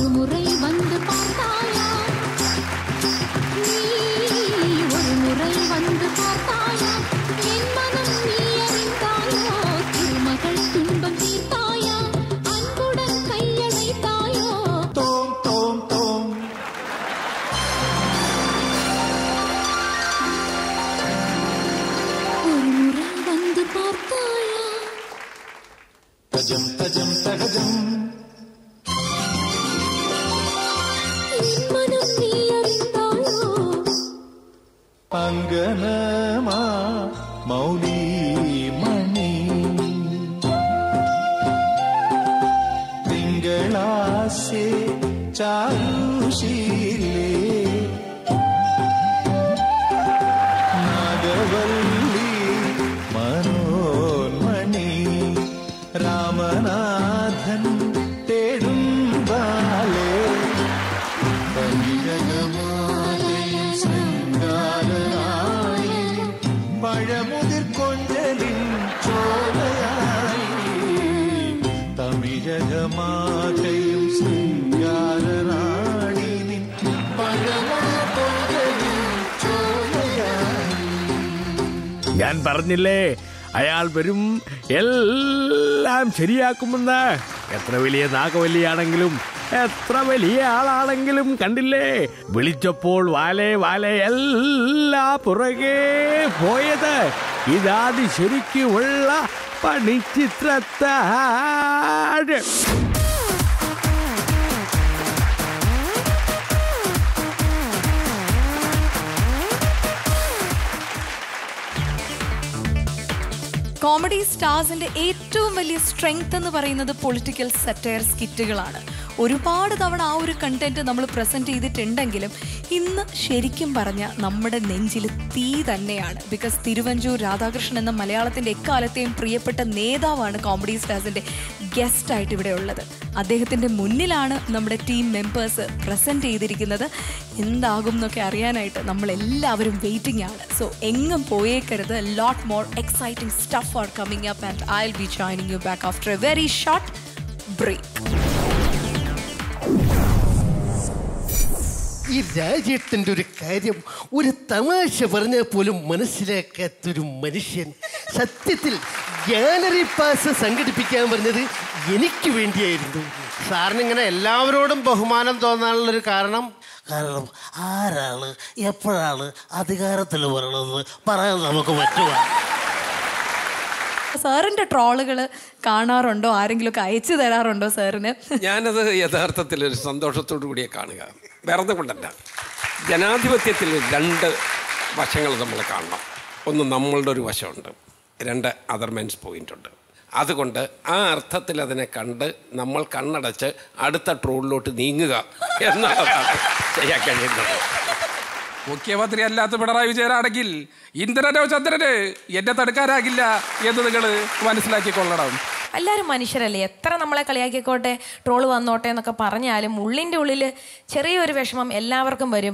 முறை வந்து பார்த்தாயா நீ ஒரு முறை வந்து பார்த்தாயா என் மனம் நீ அறிந்தாயோ திருமகள் துன்பம் தீர்த்தாயா அன்புடன் கையழைத்தாயோ தோம் தோம் தோம் ஒரு முறை வந்து பார்த்தாயா தஜம் தஜம் தகஜம் என் மனம் நீ அறிந்தாயோ அங்கனமா மௌலி மணி തിങ്കളാസെ ചാരുശീലേ നാഗവല്ലി മനോന്മണി രാമനാഥൻ തേടും ബാലേ പഞ്ചകമാലയും ശൃംഗാരനായി പഴമുതിർ കൊഞ്ചലിൻ ചോലയായി തമിഴകമാകയും ശൃംഗാരനാടി നിൻ പഴമുതിർ കൊഞ്ചലിൻ ചോലയായി ഞാൻ പറഞ്ഞില്ലേ അയാൾ വരും എല്ലാം ശരിയാക്കുമെന്ന് എത്ര വലിയ നാഗവല്ലിയാണെങ്കിലും എത്ര വലിയ ആളാണെങ്കിലും കണ്ടില്ലേ വിളിച്ചപ്പോൾ വാലേ വാലേ എല്ലാ പുറകെ പോയത് ഇതാതി ശരിക്കുമുള്ള പണിച്ചിത്രത്താഴ് കോമഡി സ്റ്റാർസിന്റെ ഏറ്റവും വലിയ സ്ട്രെങ്ത് എന്ന് പറയുന്നത് പൊളിറ്റിക്കൽ സെറ്റയർ സ്കിറ്റുകളാണ് ഒരുപാട് തവണ ആ ഒരു കണ്ടന്റ് നമ്മൾ പ്രസന്റ് ചെയ്തിട്ടുണ്ടെങ്കിലും ഇന്ന് ശരിക്കും പറഞ്ഞ നമ്മുടെ നെഞ്ചിൽ തീ തന്നെയാണ് ബിക്കോസ് തിരുവഞ്ചൂർ രാധാകൃഷ്ണൻ എന്ന മലയാളത്തിന്റെ എക്കാലത്തെയും പ്രിയപ്പെട്ട നേതാവാണ് കോമഡി സ്റ്റാർസിന്റെ ഗസ്റ്റ് ആയിട്ട് ഇവിടെ ഉള്ളത് അദ്ദേഹത്തിന്റെ മുന്നിലാണ് നമ്മുടെ ടീം മെമ്പേഴ്സ് പ്രസന്റ് ചെയ്തിരിക്കുന്നത് എന്താകും എന്നൊക്കെ അറിയാനായിട്ട് നമ്മൾ എല്ലാവരും വെയിറ്റിംഗ് ആണ് സോ എങ്ങും പോയേക്കരുത് lot more exciting stuff are coming up and I be joining you back after a very short break ഈ രാജ്യത്തിൻ്റെ ഒരു കാര്യം ഒരു തമാശ പറഞ്ഞാൽ പോലും മനസ്സിലാക്കാത്തൊരു മനുഷ്യൻ സത്യത്തിൽ ഗാലറി പാസ് സംഘടിപ്പിക്കാൻ പറഞ്ഞത് എനിക്ക് വേണ്ടിയായിരുന്നു സാറിനിങ്ങനെ എല്ലാവരോടും ബഹുമാനം തോന്നാനുള്ളൊരു കാരണം കാരണം ആരാണ് എപ്പോഴാണ് അധികാരത്തിൽ വരണമെന്ന് പറയാൻ നമുക്ക് പറ്റുമോ സാറിന്റെ ട്രോളുകൾ കാണാറുണ്ടോ ആരെങ്കിലും ഒക്കെ അയച്ചു തരാറുണ്ടോ സാറിന് ഞാനത് യഥാർത്ഥത്തിൽ ഒരു സന്തോഷത്തോടു കൂടിയേ കാണുക വേറെ കൊണ്ടല്ല ജനാധിപത്യത്തിൽ രണ്ട് വശങ്ങൾ നമ്മൾ കാണണം ഒന്ന് നമ്മളുടെ ഒരു വശമുണ്ട് രണ്ട് അതർ മെൻസ് പോയിന്റ് ഉണ്ട് അതുകൊണ്ട് ആ അർത്ഥത്തിൽ അതിനെ കണ്ട് നമ്മൾ കണ്ണടച്ച് അടുത്ത ട്രോളിലോട്ട് നീങ്ങുക എന്നുള്ളതാണ് ചെയ്യാൻ കഴിയുന്നത് മുഖ്യമന്ത്രി അല്ലാത്ത പിണറായി വിജയനാണെങ്കിൽ ഇന്ദ്രനോ ചന്ദ്രന് എന്നെ തടുക്കാനാകില്ല എന്ന് നിങ്ങൾ മനസ്സിലാക്കിക്കൊള്ളണം എല്ലാവരും മനുഷ്യരല്ലേ എത്ര നമ്മളെ കളിയാക്കിക്കോട്ടെ ട്രോള് വന്നോട്ടെ എന്നൊക്കെ പറഞ്ഞാലും ഉള്ളിൻ്റെ ഉള്ളിൽ ചെറിയൊരു വിഷമം എല്ലാവർക്കും വരും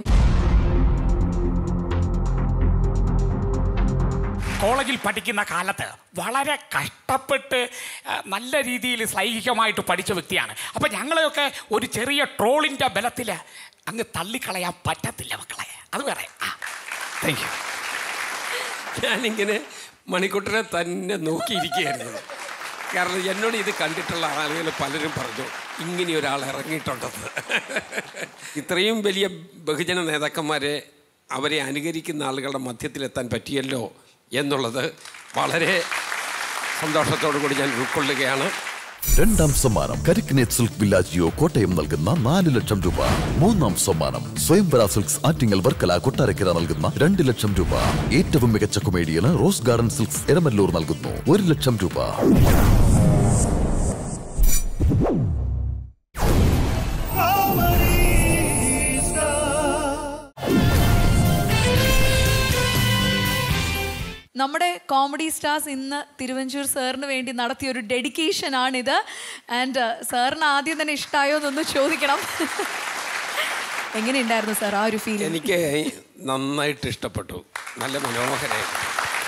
കോളേജിൽ പഠിക്കുന്ന കാലത്ത് വളരെ കഷ്ടപ്പെട്ട് ആ, നല്ല രീതിയിൽ ശ്ലൈഹികമായിട്ട് പഠിച്ച വ്യക്തിയാണ് അപ്പം ഞങ്ങളെയൊക്കെ ഒരു ചെറിയ ട്രോളിൻ്റെ ബലത്തിൽ അങ്ങ് തള്ളിക്കളയാൻ പറ്റത്തില്ല മക്കളെ അത് വേറെ ആ താങ്ക് യു ഞാനിങ്ങനെ മണിക്കുട്ടനെ തന്നെ നോക്കിയിരിക്കുകയായിരുന്നു കാരണം എന്നോട് ഇത് കണ്ടിട്ടുള്ള ആളുകൾ പലരും പറഞ്ഞു ഇങ്ങനെ ഒരാൾ ഇറങ്ങിയിട്ടുണ്ടെന്ന് ഇത്രയും വലിയ ബഹുജന നേതാക്കന്മാരെ അവരെ അനുകരിക്കുന്ന ആളുകളുടെ മധ്യത്തിലെത്താൻ പറ്റിയല്ലോ എന്നുള്ളത് വളരെ സന്തോഷത്തോടു കൂടി ഞാൻ ഉൾക്കൊള്ളുകയാണ് രണ്ടാം സമ്മാനം കരിക്കിനേറ്റ് സിൽക്ക് വില്ലാജിയോ കോട്ടയം നൽകുന്ന നാല് ലക്ഷം രൂപ മൂന്നാം സമ്മാനം സ്വയംവര സിൽക്സ് ആറ്റിങ്ങൽ വർക്കല കൊട്ടാരക്കര നൽകുന്ന രണ്ട് ലക്ഷം രൂപ ഏറ്റവും മികച്ച കൊമേഡിയന് റോസ് ഗാർഡൻ സിൽക്സ് എരമല്ലൂർ നൽകുന്നു ഒരു ലക്ഷം രൂപ നമ്മുടെ കോമഡി സ്റ്റാർസ് ഇന്ന് തിരുവഞ്ചൂർ സാറിന് വേണ്ടി നടത്തിയ ഒരു ഡെഡിക്കേഷൻ ആണിത് ആൻഡ് സാറിന് ആദ്യം തന്നെ ഇഷ്ടമായോ എന്നൊന്ന് ചോദിക്കണം എങ്ങനെയുണ്ടായിരുന്നു സാർ ആ ഒരു ഫീൽ എനിക്ക് നന്നായിട്ട് ഇഷ്ടപ്പെട്ടു നല്ല മനോഹരമായിട്ട്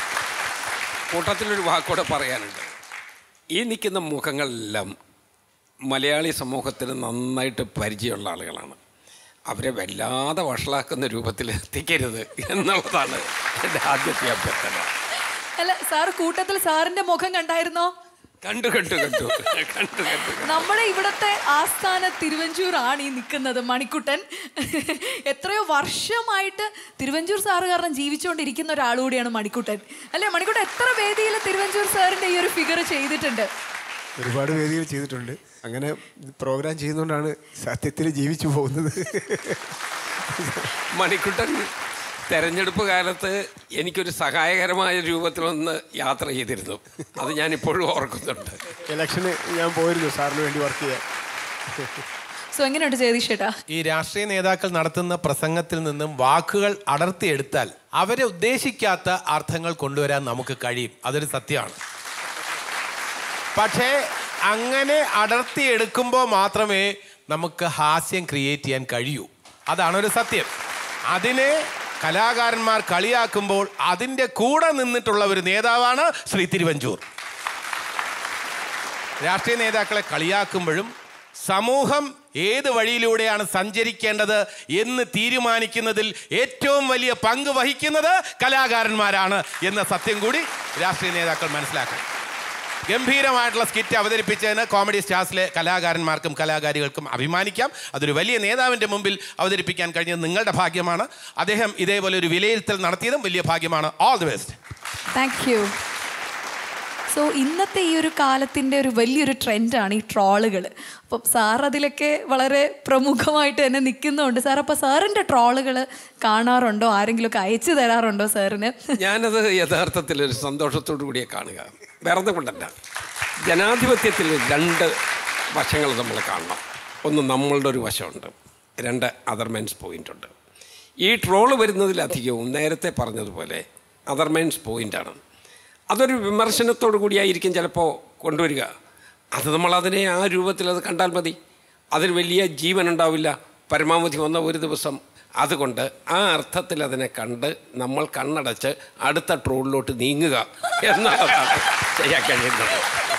കൂട്ടത്തിലൊരു വാക്കോടെ പറയാനുണ്ട് ഈ നിൽക്കുന്ന മുഖങ്ങളെല്ലാം മലയാളി സമൂഹത്തിന് നന്നായിട്ട് പരിചയമുള്ള ആളുകളാണ് അവരെ വല്ലാതെ വഷളാക്കുന്ന രൂപത്തിൽ എത്തിക്കരുത് എന്നുള്ളതാണ് എൻ്റെ ആദ്യത്തെ അഭ്യർത്ഥന അല്ല സാർ കൂട്ടത്തിൽ സാറിന്റെ മുഖം കണ്ടായിരുന്നോ കണ്ടു കണ്ടു കണ്ടു കണ്ടു കണ്ടു നമ്മുടെ ഇവിടത്തെ ആസ്ഥാന തിരുവഞ്ചൂർ ആണ് ഈ നിൽക്കുന്നത് മണിക്കുട്ടൻ എത്രയോ വർഷമായിട്ട് തിരുവഞ്ചൂർ സാറ് കാരണം ജീവിച്ചുകൊണ്ടിരിക്കുന്ന ഒരാൾ കൂടിയാണ് മണിക്കുട്ടൻ അല്ലെ മണിക്കുട്ടൻ എത്ര വേദിയിൽ തിരുവഞ്ചൂർ സാറിന്റെ ഈ ഒരു ഫിഗർ ചെയ്തിട്ടുണ്ട് ഒരുപാട് വേദികൾ ചെയ്തിട്ടുണ്ട് അങ്ങനെ പ്രോഗ്രാം ചെയ്യുന്നതുകൊണ്ടാണ് സത്യത്തിൽ ജീവിച്ചു പോകുന്നത് മണിക്കുട്ടൻ തെരഞ്ഞെടുപ്പ് കാലത്ത് എനിക്കൊരു സഹായകരമായ രൂപത്തിലൊന്ന് യാത്ര ചെയ്തിരുന്നു അത് ഞാൻ ഇപ്പോഴും ഓർക്കുന്നുണ്ട് ഇലക്ഷന് ഞാൻ പോയിരുന്നു സാറിന് വേണ്ടി വർക്ക് ചെയ്യാൻ സോ എങ്ങനെയുണ്ട് ജഗദീഷ് ചേട്ടാ ഈ രാഷ്ട്രീയ നേതാക്കൾ നടത്തുന്ന പ്രസംഗത്തിൽ നിന്നും വാക്കുകൾ അടർത്തിയെടുത്താൽ അവരെ ഉദ്ദേശിക്കാത്ത അർത്ഥങ്ങൾ കൊണ്ടുവരാൻ നമുക്ക് കഴിയും അതൊരു സത്യമാണ് പക്ഷേ അങ്ങനെ അടർത്തിയെടുക്കുമ്പോൾ മാത്രമേ നമുക്ക് ഹാസ്യം ക്രിയേറ്റ് ചെയ്യാൻ കഴിയൂ അതാണ് ഒരു സത്യം അതിനെ കലാകാരന്മാർ കളിയാക്കുമ്പോൾ അതിൻ്റെ കൂടെ നിന്നിട്ടുള്ള ഒരു നേതാവാണ് ശ്രീ തിരുവഞ്ചൂർ രാഷ്ട്രീയ നേതാക്കളെ കളിയാക്കുമ്പോഴും സമൂഹം ഏത് വഴിയിലൂടെയാണ് സഞ്ചരിക്കേണ്ടത് എന്ന് തീരുമാനിക്കുന്നതിൽ ഏറ്റവും വലിയ പങ്ക് വഹിക്കുന്നത് കലാകാരന്മാരാണ് എന്ന സത്യം കൂടി രാഷ്ട്രീയ നേതാക്കൾ മനസ്സിലാക്കണം ഗംഭീരമായിട്ടുള്ള സ്കിറ്റ് അവതരിപ്പിച്ചതിന് കോമഡി സ്റ്റാർസിലെ കലാകാരന്മാർക്കും കലാകാരികൾക്കും അഭിമാനിക്കാം അതൊരു വലിയ നേതാവിൻ്റെ മുമ്പിൽ അവതരിപ്പിക്കാൻ കഴിഞ്ഞത് നിങ്ങളുടെ ഭാഗ്യമാണ് അദ്ദേഹം ഇതേപോലെ ഒരു വിലയിരുത്തൽ നടത്തിയതും വലിയ ഭാഗ്യമാണ് all the best thank you so ഇന്നത്തെ ഈ ഒരു കാലത്തിൻ്റെ ഒരു വലിയൊരു ട്രെൻഡാണ് ഈ ട്രോളുകൾ അപ്പം സാർ അതിലൊക്കെ വളരെ പ്രമുഖമായിട്ട് തന്നെ നിൽക്കുന്നുണ്ട് സാർ അപ്പോൾ സാറിൻ്റെ ട്രോളുകൾ കാണാറുണ്ടോ ആരെങ്കിലുമൊക്കെ അയച്ചു തരാറുണ്ടോ സാറിന് ഞാനത് യഥാർത്ഥത്തിൽ ഒരു സന്തോഷത്തോടു കൂടിയേ കാണുക വേറെ കൊണ്ടല്ല ജനാധിപത്യത്തിൽ രണ്ട് വശങ്ങൾ നമ്മൾ കാണണം ഒന്ന് നമ്മളുടെ ഒരു വശമുണ്ട് രണ്ട് അതർ മെൻസ് പോയിന്റ് ഉണ്ട് ഈ ട്രോള് വരുന്നതിലധികവും നേരത്തെ പറഞ്ഞതുപോലെ അതർ മെൻസ് പോയിൻ്റാണ് അതൊരു വിമർശനത്തോടു കൂടിയായിരിക്കും ചിലപ്പോൾ കൊണ്ടുവരിക അത് നമ്മൾ അതിനെ ആ രൂപത്തിൽ അത് കണ്ടാൽ മതി അതിൽ വലിയ ജീവൻ ഉണ്ടാവില്ല പരമാവധി വന്ന ഒരു ദിവസം അതുകൊണ്ട് ആ അർത്ഥത്തിൽ അതിനെ കണ്ട് നമ്മൾ കണ്ണടച്ച് അടുത്ത ട്രോളിലോട്ട് നീങ്ങുക എന്നുള്ളതാണ് ചെയ്യാൻ കഴിയുന്നത്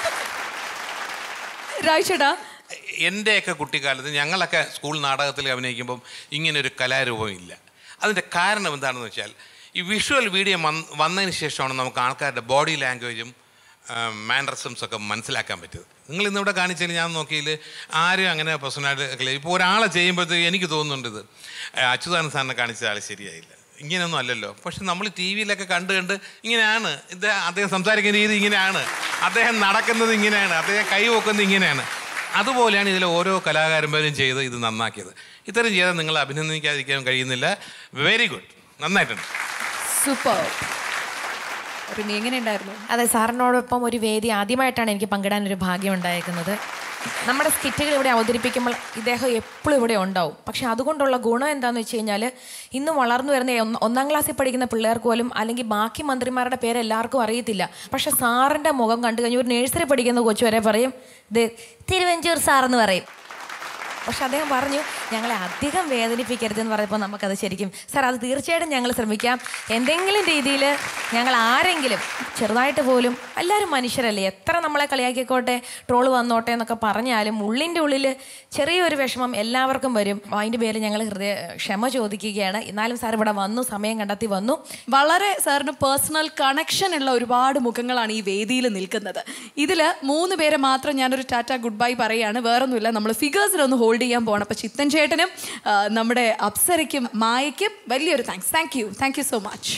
രാഴ്ചേട്ടാ എൻ്റെയൊക്കെ കുട്ടിക്കാലത്ത് ഞങ്ങളൊക്കെ സ്കൂൾ നാടകത്തിൽ അഭിനയിക്കുമ്പം ഇങ്ങനൊരു കലാരൂപം ഇല്ല അതിൻ്റെ കാരണം എന്താണെന്ന് വെച്ചാൽ ഈ വിഷ്വൽ വീഡിയോ വന്ന് വന്നതിന് ശേഷമാണ് നമുക്ക് ആൾക്കാരുടെ ബോഡി ലാംഗ്വേജും മാനറിസംസ് ഒക്കെ മനസ്സിലാക്കാൻ പറ്റിയത് നിങ്ങൾ ഇന്നിവിടെ കാണിച്ചാൽ ഞാൻ നോക്കിയിൽ ആരും അങ്ങനെ പേഴ്സണാലിറ്റി ഇപ്പോൾ ഒരാളെ ചെയ്യുമ്പോഴത്തേക്ക് എനിക്ക് തോന്നുന്നുണ്ട് ഇത് അച്യുതാനന്ദ സാറിനെ കാണിച്ച ആൾ ശരിയായില്ല ഇങ്ങനെയൊന്നും അല്ലല്ലോ പക്ഷെ നമ്മൾ ടി വിയിലൊക്കെ കണ്ട് കണ്ട് ഇങ്ങനെയാണ് ഇത് അദ്ദേഹം സംസാരിക്കുന്ന രീതി ഇങ്ങനെയാണ് അദ്ദേഹം നടക്കുന്നത് ഇങ്ങനെയാണ് അദ്ദേഹം കൈ വെക്കുന്നത് ഇങ്ങനെയാണ് അതുപോലെയാണ് ഇതിലെ ഓരോ കലാകാരന്മാരും ചെയ്ത് ഇത് നന്നാക്കിയത് ഇത്തരം ചെയ്താൽ നിങ്ങൾ അഭിനന്ദിക്കാതിരിക്കാൻ കഴിയുന്നില്ല വെരി ഗുഡ് നന്നായിട്ടുണ്ട് സൂപ്പർ റിമി എങ്ങനെയുണ്ടായിരുന്നു അതെ സാറിനോടൊപ്പം ഒരു വേദി ആദ്യമായിട്ടാണ് എനിക്ക് പങ്കിടാൻ ഒരു ഭാഗ്യം ഉണ്ടായിരിക്കുന്നത് നമ്മുടെ സ്കിറ്റുകൾ ഇവിടെ അവതരിപ്പിക്കുമ്പോൾ ഇദ്ദേഹം എപ്പോഴും ഇവിടെ ഉണ്ടാവും പക്ഷെ അതുകൊണ്ടുള്ള ഗുണം എന്താണെന്ന് വെച്ച് കഴിഞ്ഞാൽ ഇന്ന് വളർന്നു വരുന്ന ഒന്ന് ഒന്നാം ക്ലാസ്സിൽ പഠിക്കുന്ന പിള്ളേർക്ക് പോലും അല്ലെങ്കിൽ ബാക്കി മന്ത്രിമാരുടെ പേര് എല്ലാവർക്കും അറിയത്തില്ല പക്ഷെ സാറിൻ്റെ മുഖം കണ്ടു കഴിഞ്ഞാൽ ഒരു നഴ്സറി പഠിക്കുന്ന കൊച്ചു വരെ പറയും ഇത് തിരുവഞ്ചൂർ സാർ എന്ന് പറയും പക്ഷെ അദ്ദേഹം പറഞ്ഞു ഞങ്ങളെ അധികം വേദനിപ്പിക്കരുതെന്ന് പറഞ്ഞപ്പോൾ നമുക്കത് ശരിക്കും സാർ അത് തീർച്ചയായിട്ടും ഞങ്ങൾ ശ്രമിക്കാം എന്തെങ്കിലും രീതിയിൽ ഞങ്ങൾ ആരെങ്കിലും ചെറുതായിട്ട് പോലും എല്ലാവരും മനുഷ്യരല്ലേ എത്ര നമ്മളെ കളിയാക്കിക്കോട്ടെ ട്രോള് വന്നോട്ടെ എന്നൊക്കെ പറഞ്ഞാലും ഉള്ളിൻ്റെ ഉള്ളിൽ ചെറിയൊരു വിഷമം എല്ലാവർക്കും വരും അതിൻ്റെ പേരിൽ ഞങ്ങൾ ഹൃദയ ക്ഷമ ചോദിക്കുകയാണ് എന്നാലും സാർ ഇവിടെ വന്നു സമയം കണ്ടെത്തി വന്നു വളരെ സാറിന് പേഴ്സണൽ കണക്ഷൻ ഉള്ള ഒരുപാട് മുഖങ്ങളാണ് ഈ വേദിയിൽ നിൽക്കുന്നത് ഇതിൽ മൂന്ന് പേരെ മാത്രം ഞാനൊരു ടാറ്റ ഗുഡ് ബൈ പറയുകയാണ് വേറൊന്നുമില്ല നമ്മൾ ഫിഗേഴ്സിലൊന്ന് ഹോൾഡ് ചെയ്യാൻ പോകണം അപ്പോൾ ചിത്തൻ ചേട്ടനും ആ, നമ്മുടെ അപ്സരയ്ക്കും മായയ്ക്കും വലിയൊരു thanks thank you thank you so much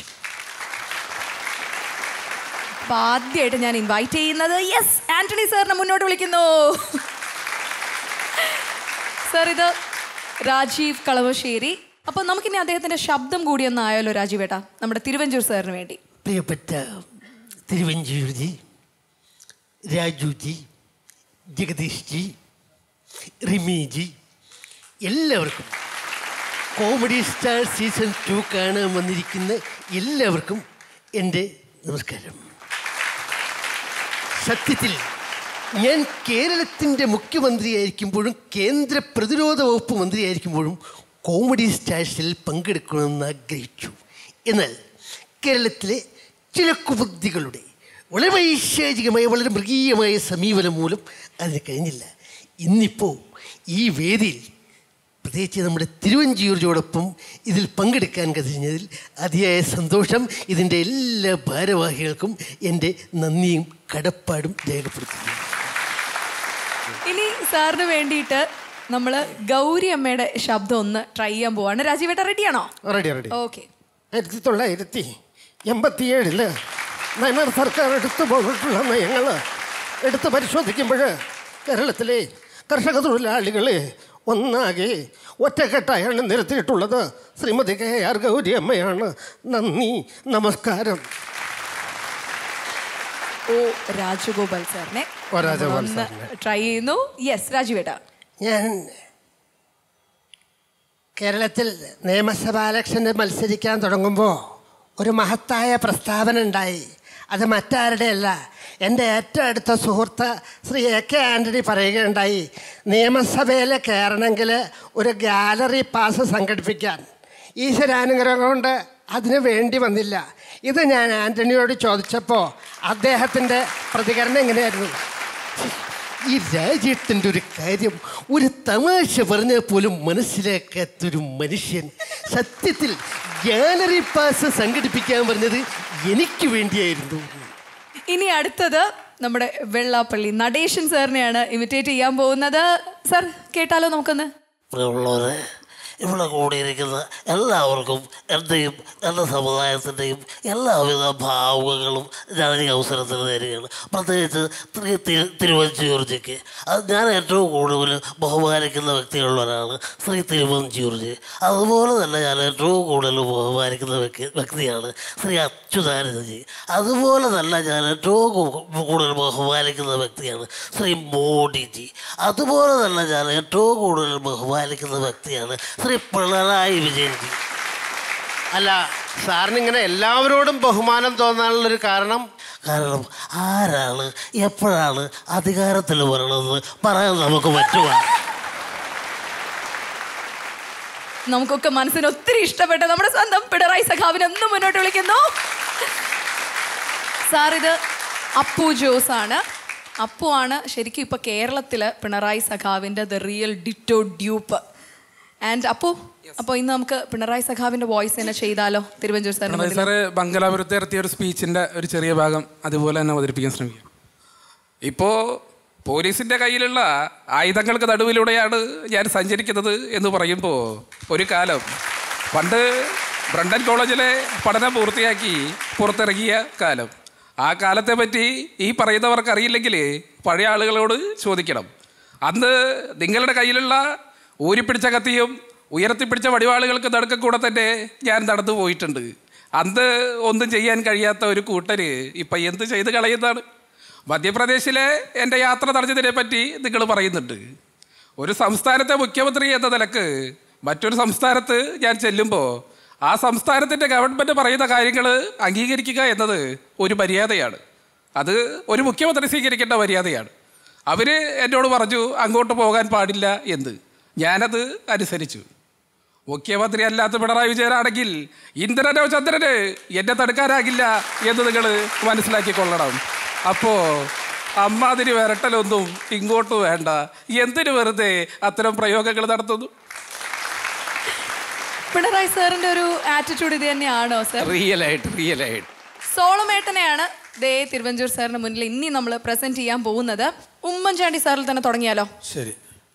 അപ്പോൾ ആദ്യമായിട്ട് ഞാൻ ഇൻവൈറ്റ് ചെയ്യുന്നത് യെസ് ആന്റണി സാറിനെ മുന്നോട്ട് വിളിക്കുന്നു സാർ ഇത് രാജീവ് കളവശ്ശേരി അപ്പോൾ നമുക്കിനി അദ്ദേഹത്തിന്റെ ശബ്ദം കൂടി ഒന്ന് ആയാലോ രാജീവ് ഏട്ടാ നമ്മുടെ തിരുവഞ്ചൂർ സാറിന് വേണ്ടി പ്രിയപ്പെട്ട തിരുവഞ്ചൂർജി രാജുജി ജഗദീഷ് ജി റിമിജി എല്ലാവർക്കും കോമഡി സ്റ്റാർ സീസൺ ടു കാണാൻ വന്നിരിക്കുന്ന എല്ലാവർക്കും എൻ്റെ നമസ്കാരം സത്യത്തിൽ ഞാൻ കേരളത്തിൻ്റെ മുഖ്യമന്ത്രിയായിരിക്കുമ്പോഴും കേന്ദ്ര പ്രതിരോധ വകുപ്പ് മന്ത്രിയായിരിക്കുമ്പോഴും കോമഡി സ്റ്റാഴ്സിൽ പങ്കെടുക്കണമെന്ന് ആഗ്രഹിച്ചു എന്നാൽ കേരളത്തിലെ ചില കുബുദ്ധികളുടെ വളരെ വൈശാചികമായ വളരെ മൃഗീയമായ സമീപനം മൂലം അതിന് കഴിഞ്ഞില്ല ഇന്നിപ്പോൾ ഈ വേദിയിൽ പ്രത്യേകിച്ച് നമ്മുടെ തിരുവഞ്ചൂരിനോടൊപ്പം ഇതിൽ പങ്കെടുക്കാൻ കഴിഞ്ഞതിൽ അതിയായ സന്തോഷം ഇതിൻ്റെ എല്ലാ ഭാരവാഹികൾക്കും എൻ്റെ നന്ദിയും കടപ്പാടും രേഖപ്പെടുത്തുന്നു ഇനി സാറിന് വേണ്ടിയിട്ട് നമ്മൾ ഗൗരി അമ്മയുടെ ശബ്ദം ഒന്ന് ട്രൈ ചെയ്യാൻ പോവാണ് രാജീവേട്ട റെഡിയാണോ റെഡി റെഡി ഓക്കെ ആയിരത്തി തൊള്ളായിരത്തി എൺപത്തിയേഴില് നയനാർ സർക്കാർ എടുത്തു പോയിട്ടുള്ള നയങ്ങൾ എടുത്ത് പരിശോധിക്കുമ്പോൾ കേരളത്തിലെ കർഷക തൊഴിലാളികളെ ഒന്നാകെ ഒറ്റക്കെട്ടായാണ് നിരത്തിയിട്ടുള്ളത് ശ്രീമതി കെ ആർ ഗൗരി അമ്മയാണ് നന്ദി നമസ്കാരം ഓ രാജഗോപാൽ സാറിനെ ഓ, രാജഗോപാൽ ഒന്ന് ട്രൈ ചെയ്യുന്നു യെസ് രാജീവേട്ട ഞാൻ കേരളത്തിൽ നിയമസഭാ ഇലക്ഷന് മത്സരിക്കാൻ തുടങ്ങുമ്പോൾ ഒരു മഹത്തായ പ്രസ്താവന ഉണ്ടായി അത് മറ്റാരുടെയല്ല എൻ്റെ ഏറ്റവും അടുത്ത സുഹൃത്ത് ശ്രീ എ കെ ആൻ്റണി പറയുകയുണ്ടായി നിയമസഭയിൽ കയറണമെങ്കിൽ ഒരു ഗാലറി പാസ് സംഘടിപ്പിക്കാൻ ഈശ്വരാനുഗ്രഹം കൊണ്ട് അതിന് വേണ്ടി വന്നില്ല ഇത് ഞാൻ ആൻ്റണിയോട് ചോദിച്ചപ്പോൾ അദ്ദേഹത്തിൻ്റെ പ്രതികരണം എങ്ങനെയായിരുന്നു ഈ രാജ്യത്തിൻ്റെ ഒരു കാര്യം ഒരു തമാശ പറഞ്ഞാൽ പോലും മനസ്സിലാക്കാത്തൊരു മനുഷ്യൻ സത്യത്തിൽ ഗാലറി പാസ് സംഘടിപ്പിക്കാൻ പറഞ്ഞത് എനിക്ക് വേണ്ടിയായിരുന്നു ഇനി അടുത്തത് നമ്മുടെ വെള്ളാപ്പള്ളി നടേശൻ സാറിനെയാണ് ഇമിറ്റേറ്റ് ചെയ്യാൻ പോകുന്നത് സാർ കേട്ടാലോ നമുക്കൊന്ന് പ്രിയമുള്ളവരെ ഇവിടെ കൂടിയിരിക്കുന്ന എല്ലാവർക്കും എൻ്റെയും എൻ്റെ സമുദായത്തിൻ്റെയും എല്ലാവിധ ഭാവുകങ്ങളും ഞാൻ ഈ അവസരത്തിൽ നേരുകയാണ് പ്രത്യേകിച്ച് ശ്രീ തിരു തിരുവഞ്ചൂർജിക്ക് അത് ഞാൻ ഏറ്റവും കൂടുതൽ ബഹുമാനിക്കുന്ന വ്യക്തികളിലൊരാളാണ് ശ്രീ തിരുവഞ്ചൂർജി അതുപോലെ തന്നെ ഞാൻ ഏറ്റവും കൂടുതൽ ബഹുമാനിക്കുന്ന വ്യക്തി വ്യക്തിയാണ് ശ്രീ അച്യുതാനന്ദജി അതുപോലെ തന്നെ ഞാൻ ഏറ്റവും കൂ- കൂടുതൽ ബഹുമാനിക്കുന്ന വ്യക്തിയാണ് ശ്രീ മോഡിജി അതുപോലെ തന്നെ ഞാൻ ഏറ്റവും കൂടുതൽ ബഹുമാനിക്കുന്ന വ്യക്തിയാണ് ശ്രീ പിണറായി വിജയൻജി അല്ല സാറിന് ഇങ്ങനെ എല്ലാവരോടും ബഹുമാനം തോന്നാനുള്ളൊരു കാരണം കാരണം ആരാണ് എപ്പോഴാണ് അധികാരത്തിൽ വരണമെന്ന് പറയാൻ നമുക്ക് പറ്റുമോ നമുക്കൊക്കെ മനസ്സിന് ഒത്തിരി ഇഷ്ടപ്പെട്ട നമ്മുടെ സ്വന്തം പിണറായി സഖാവിനെ ഒന്ന് മുന്നോട്ട് വിളിക്കുന്നു സാർ ഇത് അപ്പു ജോസ് ആണ് അപ്പു ആണ് ശരിക്കും ഇപ്പൊ കേരളത്തില് പിണറായി സഖാവിന്റെ the real ditto dupe and അപ്പു അപ്പോൾ ഇന്ന് നമുക്ക് പിണറായി സഖാവിന്റെ വോയിസ് തന്നെ ചെയ്താലോ തിരുവഞ്ചൂർ സാറിന് പിണറായി മുന്നിൽ? സാറ് ബംഗലാപുരത്ത് ഇറത്തിയ ഒരു സ്പീച്ചിന്റെ ഒരു ചെറിയ ഭാഗം അതുപോലെ തന്നെ അവതരിപ്പിക്കാൻ ശ്രമിക്കും ഇപ്പോൾ പോലീസിന്റെ കയ്യിലുള്ള ആയുധങ്ങൾക്ക് നടുവിലൂടെയാണ് ഞാൻ സഞ്ചരിക്കുന്നത് എന്ന് പറയുമ്പോൾ ഒരു കാലം പണ്ട് ബ്രണ്ടൻ കോളേജിലെ പഠനം പൂർത്തിയാക്കി പുറത്തിറങ്ങിയ കാലം ആ കാലത്തെ പറ്റി ഈ പറയുന്നവർക്ക് അറിയില്ലെങ്കിൽ പഴയ ആളുകളോട് ചോദിക്കണം അന്ന് നിങ്ങളുടെ കയ്യിലുള്ള ഊരിപ്പിടിച്ച കത്തിയും ഉയർത്തിപ്പിടിച്ച വടിവാളുകൾക്ക് നടുക്ക കൂടെ തന്നെ ഞാൻ നടന്നു പോയിട്ടുണ്ട് അന്ന് ഒന്നും ചെയ്യാൻ കഴിയാത്ത ഒരു കൂട്ടര് ഇപ്പം എന്ത് ചെയ്ത് കളയുന്നതാണ് മധ്യപ്രദേശിലെ എൻ്റെ യാത്ര തടഞ്ഞതിനെ പറ്റി നിങ്ങൾ പറയുന്നുണ്ട് ഒരു സംസ്ഥാനത്തെ മുഖ്യമന്ത്രി എന്ന നിലക്ക് മറ്റൊരു സംസ്ഥാനത്ത് ഞാൻ ചെല്ലുമ്പോൾ ആ സംസ്ഥാനത്തിൻ്റെ ഗവൺമെൻറ് പറയുന്ന കാര്യങ്ങൾ അംഗീകരിക്കുക എന്നത് ഒരു മര്യാദയാണ് അത് ഒരു മുഖ്യമന്ത്രി സ്വീകരിക്കേണ്ട മര്യാദയാണ് അവർ എന്നോട് പറഞ്ഞു അങ്ങോട്ട് പോകാൻ പാടില്ല എന്ന് ഞാനത് അനുസരിച്ചു മുഖ്യമന്ത്രി അല്ലാത്ത പിണറായി വിജയനാണെങ്കിൽ ഇന്ദ്രനോ ചന്ദ്രന് എന്നെ തടുക്കാനാകില്ല എന്ന് നിങ്ങൾ മനസ്സിലാക്കിക്കൊള്ളണം അപ്പോൾ അമ്മാതിരി വരട്ടലൊന്നും ഇങ്ങോട്ട് വേണ്ട എന്തിനു വെറുതെ അത്തരം പ്രയോഗങ്ങൾ നടത്തുന്നു പിണറായി സാറിന്റെ ഒരു ആറ്റിറ്റ്യൂഡ് ഇത് തന്നെയാണോ സാർ റിയൽ ആയിട്ട് റിയൽ ആയിട്ട് സോളമേട്ടനെയാണ് ദേ തിരുവഞ്ചൂർ സാറിന് മുന്നിൽ ഇനി നമ്മൾ പ്രസന്റ് ചെയ്യാൻ പോകുന്നത് ഉമ്മൻചാണ്ടി സാറിൽ തന്നെ തുടങ്ങിയാലോ ശരി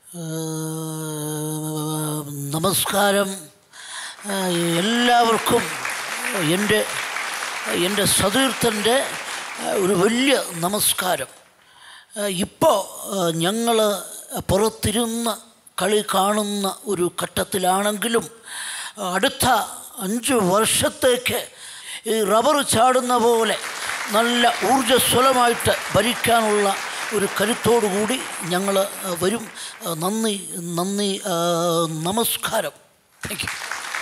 നമസ്കാരം ആ, എല്ലാവർക്കും എൻ്റെ എൻ്റെ സതീർത്ഥൻ്റെ ഒരു വലിയ നമസ്കാരം ഇപ്പോൾ ഞങ്ങൾ പുറത്തിരുന്ന് കളി കാണുന്ന ഒരു ഘട്ടത്തിലാണെങ്കിലും അടുത്ത അഞ്ച് വർഷത്തേക്ക് ഈ റബ്ബർ ചാടുന്ന പോലെ നല്ല ഊർജ്ജസ്വലമായിട്ട് ഭരിക്കാനുള്ള ഒരു കരുത്തോടു കൂടി ഞങ്ങൾ വരും ആ, നന്ദി നന്ദി ആ, നമസ്കാരം താങ്ക് യു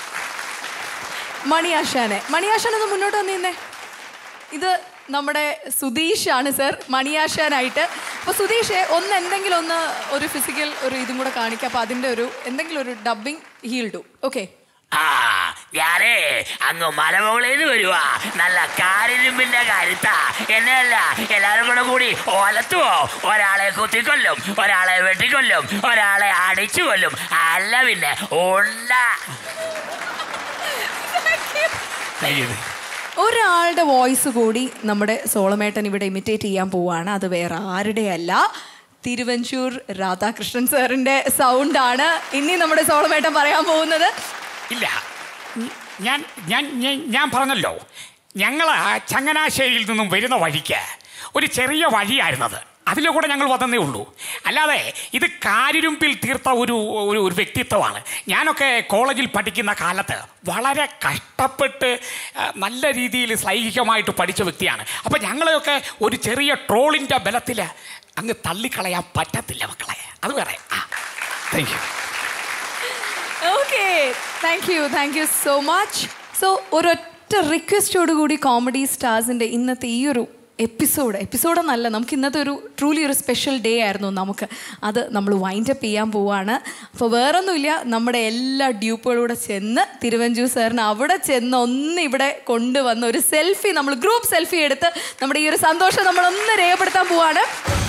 മണിയാശാനെ മണിയാശാൻ ഒന്ന് മുന്നോട്ട് വന്നിരുന്നേ ഇത് നമ്മുടെ സുധീഷാണ് സർ മണിയാശാനായിട്ട് അപ്പോൾ സുധീഷ് ഒന്ന് എന്തെങ്കിലും ഒന്ന് ഒരു ഫിസിക്കൽ ഒരു ഇതും കൂടെ കാണിക്കാം അപ്പോൾ അതിൻ്റെ ഒരു എന്തെങ്കിലും ഒരു ഡബിങ് ഹീൽഡു ഓക്കെ ആ ഞാനേ അങ്ങ് മലമുകളിൽ നിന്ന് വരുവാ നല്ല കാരിരുമ്പിന്റെ കരുത്താ എന്നെയല്ല എല്ലാരും കൂടെ കൂടി ഓലത്തുവോ ഒരാളെ കുത്തിക്കൊല്ലും ഒരാളെ വെട്ടിക്കൊല്ലും ഒരാളെ അടിച്ചു കൊല്ലും അല്ല പിന്നെ ഉണ്ട ഒരാളുടെ വോയിസ് കൂടി നമ്മുടെ സോളമേട്ടൻ ഇവിടെ ഇമിറ്റേറ്റ് ചെയ്യാൻ പോവാണ് അത് വേറെ ആരുടെയല്ല തിരുവഞ്ചൂർ രാധാകൃഷ്ണൻ സാറിന്റെ സൗണ്ടാണ് ഇനി നമ്മുടെ സോളമേട്ടൻ പറയാൻ പോകുന്നത് ഇല്ല ഞാൻ ഞാൻ ഞാൻ- ഞാൻ പറഞ്ഞല്ലോ ഞങ്ങൾ ചങ്ങനാശ്ശേരിയിൽ നിന്നും വരുന്ന വഴിക്ക് ഒരു ചെറിയ വഴിയായിരുന്നത് അതിലൂടെ ഞങ്ങൾ വന്നതേ ഉള്ളൂ അല്ലാതെ ഇത് കാരിരുമ്പിൽ തീർത്ത ഒരു ഒരു ഒരു വ്യക്തിത്വമാണ് ഞാനൊക്കെ കോളേജിൽ പഠിക്കുന്ന കാലത്ത് വളരെ കഷ്ടപ്പെട്ട് ആ, നല്ല രീതിയിൽ സൈഹികമായിട്ട് പഠിച്ച വ്യക്തിയാണ് അപ്പം ഞങ്ങളെയൊക്കെ ഒരു ചെറിയ ട്രോളിൻ്റെ ബലത്തിൽ അങ്ങ് തള്ളിക്കളയാൻ പറ്റത്തില്ല മക്കളെ അത് വേറെ ആ thank you okay thank you thank you so much so ഒരൊറ്റ റിക്വസ്റ്റോട് കൂടി കോമഡി സ്റ്റാർസിൻ്റെ ഇന്നത്തെ ഈ ഒരു എപ്പിസോഡ് എപ്പിസോഡ് എന്നല്ല നമുക്ക് ഇന്നത്തെ ഒരു ട്രൂലി ഒരു സ്പെഷ്യൽ ഡേ ആയിരുന്നു നമുക്ക് അത് നമ്മൾ വൈൻഡ് അപ്പ് ചെയ്യാൻ പോവാണ് അപ്പോൾ വേറൊന്നുമില്ല നമ്മുടെ എല്ലാ ഡ്യൂപ്പുകളൂടെ ചെന്ന് തിരുവഞ്ചൂർ സാറിന് അവിടെ ചെന്ന് ഒന്ന് ഇവിടെ കൊണ്ടുവന്ന് ഒരു സെൽഫി നമ്മൾ ഗ്രൂപ്പ് സെൽഫി എടുത്ത് നമ്മുടെ ഈ ഒരു സന്തോഷം നമ്മളൊന്ന് രേഖപ്പെടുത്താൻ പോവാണ്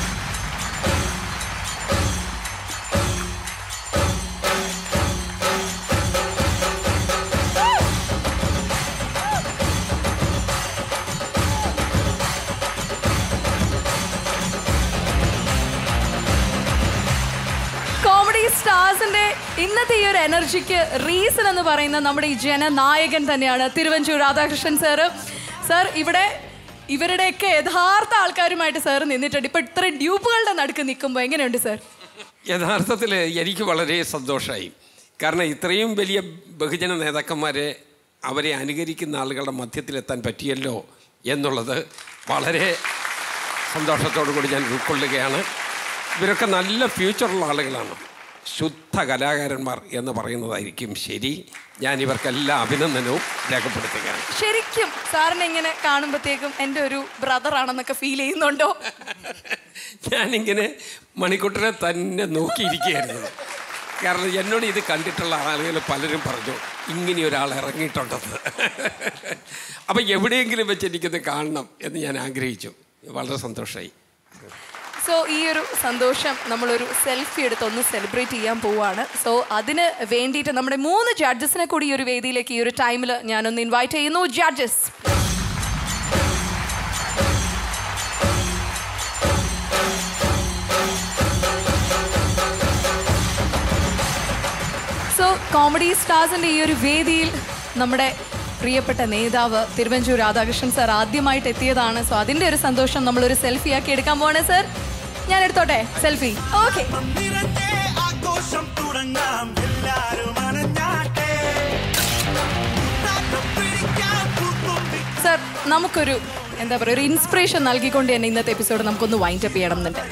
കോമഡി സ്റ്റാർസിന്റെ ഇന്നത്തെ ഈ ഒരു എനർജിക്ക് റീസൺ എന്ന് പറയുന്ന നമ്മുടെ ഈ ജനനായകൻ തന്നെയാണ് തിരുവഞ്ചൂർ രാധാകൃഷ്ണൻ സാറ് സാർ ഇവിടെ ഇവരുടെയൊക്കെ യഥാർത്ഥ ആൾക്കാരുമായിട്ട് സാർ നിന്നിട്ടുണ്ട് ഇപ്പൊ ഇത്ര ഡ്യൂപ്പുകളുടെ നടുക്ക് നിൽക്കുമ്പോൾ എങ്ങനെയുണ്ട് സാർ യഥാർത്ഥത്തിൽ എനിക്ക് വളരെ സന്തോഷമായി കാരണം ഇത്രയും വലിയ ബഹുജന നേതാക്കന്മാരെ അവരെ അനുകരിക്കുന്ന ആളുകളുടെ മധ്യത്തിലെത്താൻ പറ്റിയല്ലോ എന്നുള്ളത് വളരെ സന്തോഷത്തോടു കൂടി ഞാൻ ഉൾക്കൊള്ളുകയാണ് ഇവരൊക്കെ നല്ല ഫ്യൂച്ചറുള്ള ആളുകളാണ് ശുദ്ധ കലാകാരന്മാർ എന്ന് പറയുന്നതായിരിക്കും ശരി ഞാൻ ഇവർക്കെല്ലാം അഭിനന്ദനവും രേഖപ്പെടുത്തുകയാണ് ശരിക്കും സാറിനെ ഇങ്ങനെ കാണുമ്പോഴത്തേക്കും എൻ്റെ ഒരു ബ്രദർ ആണെന്നൊക്കെ ഫീൽ ചെയ്യുന്നുണ്ടോ ഞാനിങ്ങനെ മണിക്കുട്ടനെ തന്നെ നോക്കിയിരിക്കുകയായിരുന്നു കാരണം എന്നോട് ഇത് കണ്ടിട്ടുള്ള ആളുകൾ പലരും പറഞ്ഞു ഇങ്ങനെ ഒരാൾ ഇറങ്ങിയിട്ടുണ്ടെന്ന് അപ്പം എവിടെയെങ്കിലും വെച്ച് എനിക്കത് കാണണം എന്ന് ഞാൻ ആഗ്രഹിച്ചു വളരെ സന്തോഷമായി സോ ഈ ഒരു സന്തോഷം നമ്മളൊരു സെൽഫി എടുത്ത് ഒന്ന് സെലിബ്രേറ്റ് ചെയ്യാൻ പോവാണ് സോ അതിന് വേണ്ടിയിട്ട് നമ്മുടെ മൂന്ന് ജഡ്ജസിനെ കൂടി ഈ ഒരു വേദിയിലേക്ക് ഈ ഒരു ടൈമിൽ ഞാനൊന്ന് ഇൻവൈറ്റ് ചെയ്യുന്നു ജഡ്ജസ് സോ കോമഡി സ്റ്റാർസിന്റെ ഈ ഒരു വേദിയിൽ നമ്മുടെ പ്രിയപ്പെട്ട നേതാവ് തിരുവഞ്ചൂർ രാധാകൃഷ്ണൻ സാർ ആദ്യമായിട്ട് എത്തിയതാണ് സോ അതിന്റെ ഒരു സന്തോഷം നമ്മളൊരു സെൽഫി ആക്കി എടുക്കാൻ പോവാണ് സാർ ഞാൻ എടുത്തോട്ടെ സെൽഫി ഓക്കെ ആഘോഷം തുടങ്ങാം എല്ലാരും അനഞ്ഞാട്ടെ സാർ നമുക്കൊരു എന്താ പറയുക ഒരു ഇൻസ്പിറേഷൻ നൽകിക്കൊണ്ട് തന്നെ ഇന്നത്തെ എപ്പിസോഡ് നമുക്കൊന്ന് വൈൻഡ് അപ്പ് ചെയ്യണം എന്നുണ്ട്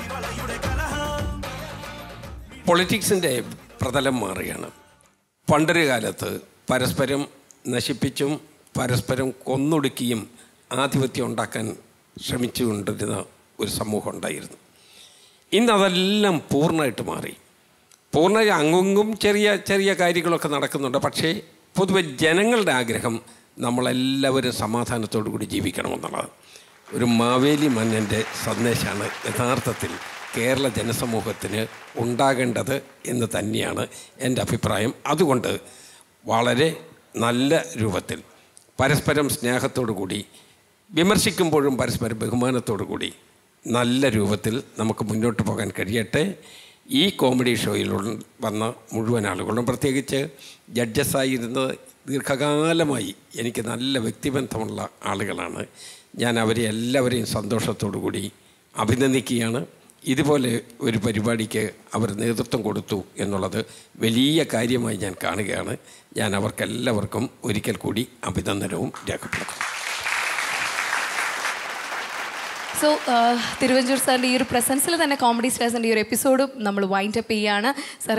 പൊളിറ്റിക്സിൻ്റെ പ്രതലം മാറുകയാണ് പണ്ടൊരു കാലത്ത് പരസ്പരം നശിപ്പിച്ചും പരസ്പരം കൊന്നൊടുക്കിയും ആധിപത്യം ഉണ്ടാക്കാൻ ശ്രമിച്ചുകൊണ്ടിരുന്ന ഒരു സമൂഹം ഉണ്ടായിരുന്നു ഇന്ന് അതെല്ലാം പൂർണ്ണമായിട്ട് മാറി പൂർണ്ണ അങ്ങും ചെറിയ ചെറിയ കാര്യങ്ങളൊക്കെ നടക്കുന്നുണ്ട് പക്ഷേ പൊതുവെ ജനങ്ങളുടെ ആഗ്രഹം നമ്മളെല്ലാവരും സമാധാനത്തോടു കൂടി ജീവിക്കണമെന്നുള്ളത് ഒരു മാവേലി മന്നൻ്റെ സന്ദേശമാണ് യഥാർത്ഥത്തിൽ കേരള ജനസമൂഹത്തിന് ഉണ്ടാകേണ്ടത് എന്ന് തന്നെയാണ് എൻ്റെ അഭിപ്രായം അതുകൊണ്ട് വളരെ നല്ല രൂപത്തിൽ പരസ്പരം സ്നേഹത്തോടു കൂടി വിമർശിക്കുമ്പോഴും പരസ്പരം ബഹുമാനത്തോടു കൂടി നല്ല രൂപത്തിൽ നമുക്ക് മുന്നോട്ട് പോകാൻ കഴിയട്ടെ ഈ കോമഡി ഷോയിൽ ഉൾ- വന്ന മുഴുവൻ ആളുകളും പ്രത്യേകിച്ച് ജഡ്ജസായിരുന്നത് ദീർഘകാലമായി എനിക്ക് നല്ല വ്യക്തിബന്ധമുള്ള ആളുകളാണ് ഞാൻ അവരെ എല്ലാവരെയും സന്തോഷത്തോടു കൂടി അഭിനന്ദിക്കുകയാണ് ഇതുപോലെ ഒരു പരിപാടിക്ക് അവർ നേതൃത്വം കൊടുത്തു എന്നുള്ളത് വലിയ കാര്യമായി ഞാൻ കാണുകയാണ് ഞാൻ അവർക്കെല്ലാവർക്കും ഒരിക്കൽ കൂടി അഭിനന്ദനവും രേഖപ്പെടുത്തുന്നു സോ തിരുവഞ്ചൂർ സാറിൻ്റെ ഈ ഒരു പ്രസൻസിൽ തന്നെ കോമഡി സ്റ്റാർസിൻ്റെ ഈ ഒരു എപ്പിസോഡും നമ്മൾ വൈൻഡ് അപ്പ് ചെയ്യാണ് സാർ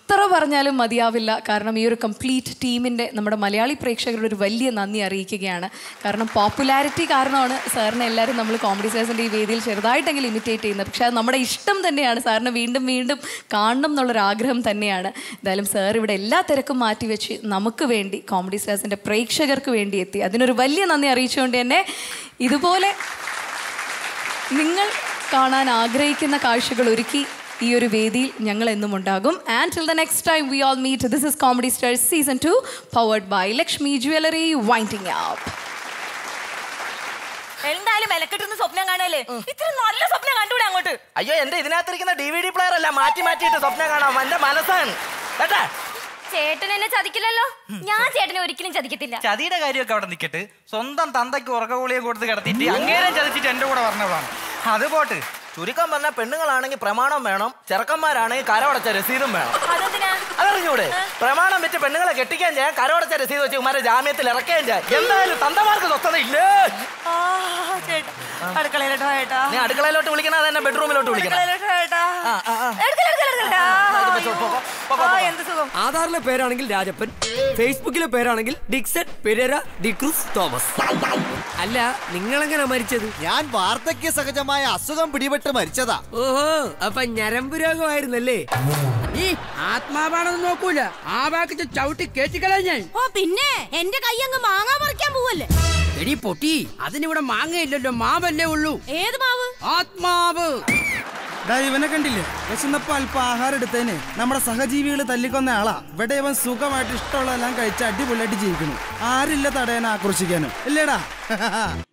എത്ര പറഞ്ഞാലും മതിയാവില്ല കാരണം ഈ ഒരു കംപ്ലീറ്റ് ടീമിൻ്റെ നമ്മുടെ മലയാളി പ്രേക്ഷകരുടെ ഒരു വലിയ നന്ദി അറിയിക്കുകയാണ് കാരണം പോപ്പുലാരിറ്റി കാരണമാണ് സാറിനെ എല്ലാവരും നമ്മൾ കോമഡി സേഴ്സിൻ്റെ ഈ വേദിയിൽ ചെറുതായിട്ടെങ്കിലും ഇമിറ്റേറ്റ് ചെയ്യുന്നത് പക്ഷേ അത് നമ്മുടെ ഇഷ്ടം തന്നെയാണ് സാറിനെ വീണ്ടും വീണ്ടും കാണണം എന്നുള്ളൊരു ആഗ്രഹം തന്നെയാണ് എന്തായാലും സാർ ഇവിടെ എല്ലാ തിരക്കും മാറ്റിവെച്ച് നമുക്ക് വേണ്ടി കോമഡി സ്റ്റാർസിൻ്റെ പ്രേക്ഷകർക്ക് വേണ്ടി എത്തി അതിനൊരു വലിയ നന്ദി അറിയിച്ചുകൊണ്ട് തന്നെ ഇതുപോലെ നിങ്ങൾ കാണാൻ ആഗ്രഹിക്കുന്ന കാഴ്ചകൾ ഒരുക്കി ഈ ഒരു വേദിയിൽ ഞങ്ങൾ എന്നും ഉണ്ടാകും and till the next time we all meet this is comedy stars season two powered by Lakshmi jewellery winding up എന്തായാലും മെനക്കെട്ടുന്ന സ്വപ്നം കാണല്ലേ ഇത്ര നല്ല സ്വപ്നം കണ്ടൂടെ അങ്ങോട്ട് അയ്യോ എന്റെ ഇതിനകത്തിരിക്കുന്ന ഡി വി ഡി പ്ലെയർ അല്ല മാറ്റി മാറ്റിയിട്ട് സ്വപ്നം കാണാം എന്റെ മനസ്സാണ് കേട്ടാ ചേട്ടൻ എന്നെ ചതിക്കില്ലല്ലോ ഞാൻ ചേട്ടനെ ഒരിക്കലും ചതിക്കത്തില്ല ചതിയുടെ കാര്യമൊക്കെ അവിടെ നിൽക്കട്ട് സ്വന്തം തന്തയ്ക്ക് ഉറക്കഗുളിയെ കൊടുത്ത് കിടത്തിയിട്ട് അങ്ങേരം ചതിച്ചിട്ട് എന്റെ കൂടെ പറഞ്ഞവളാണ് അത് പോട്ട് ചുരുക്കം പറഞ്ഞ പെണ്ണുങ്ങളാണെങ്കിൽ പ്രമാണം വേണം ചെറുക്കന്മാരാണെങ്കിൽ കരമടച്ച രസീതും വേണം അതറിഞ്ഞൂടെ പ്രമാണം വെച്ച് പെണ്ണുങ്ങളെ കെട്ടിക്കാൻ ചെയ്യാൻ കരമടച്ച രസീത് വെച്ച് ഉമാരെ ജാമ്യത്തിൽ ഇറക്കുകയും ചെയ്യാം എന്തായാലും തന്തമാർക്ക് സ്വസ്ഥതയില്ലേ അടുക്കളയിലോട്ടോ ഏട്ടാ നീ അടുക്കളയിലോട്ട് വിളിക്കണ തന്നെ ബെഡ്റൂമിലോട്ട് വിളിക്കണം അടുക്കളയിലോട്ടോ ഏട്ടാ ആ, ആ, ആ. എടുക്കല, എടുക്കല, എടുക്കല. ആ, എന്ത് സുഖം ആധാറിലെ പേരാണെങ്കിൽ രാജപ്പൻ ഫേസ്ബുക്കിലെ പേരാണെങ്കിൽ ഡിക്സൺ പെരേര ഡിക്രൂസ് തോമസ് അല്ല നിങ്ങളെങ്ങനെ മരിച്ചത് ഞാൻ വാർദ്ധക്യ സഹജമായ അസുഖം പിടിപെട്ട് മരിച്ചതാ ഓഹോ അപ്പൊ ഞരമ്പ് രോഗമായിരുന്നല്ലേ ഈ ആത്മാവാണെന്ന് നോക്കൂല ആ വാക്ക് ചവിട്ടി കേറ്റിക്കളയാ ഞാൻ ഓ പിന്നെ എന്റെ കൈ അങ്ങ് മാങ്ങാ പറിക്കാൻ പോവല്ലേ എടി പൊട്ടി അതിനിവിടെ മാങ്ങയില്ലല്ലോ മാവല്ലേ ഉള്ളൂ ഏത് മാവ് ആത്മാവ് ദാ ഇവനെ കണ്ടില്ലേ വിശന്നപ്പോ അല്പം ആഹാരം എടുത്തതിന് നമ്മുടെ സഹജീവികൾ തല്ലിക്കൊന്ന ആളാ ഇവിടെ ഇവൻ സുഖമായിട്ട് ഇഷ്ടമുള്ളതെല്ലാം കഴിച്ച് അടിപൊളിയായിട്ട് ജീവിക്കുന്നു ആരില്ല തടയാൻ ആക്രോശിക്കാനും ഇല്ലേടാ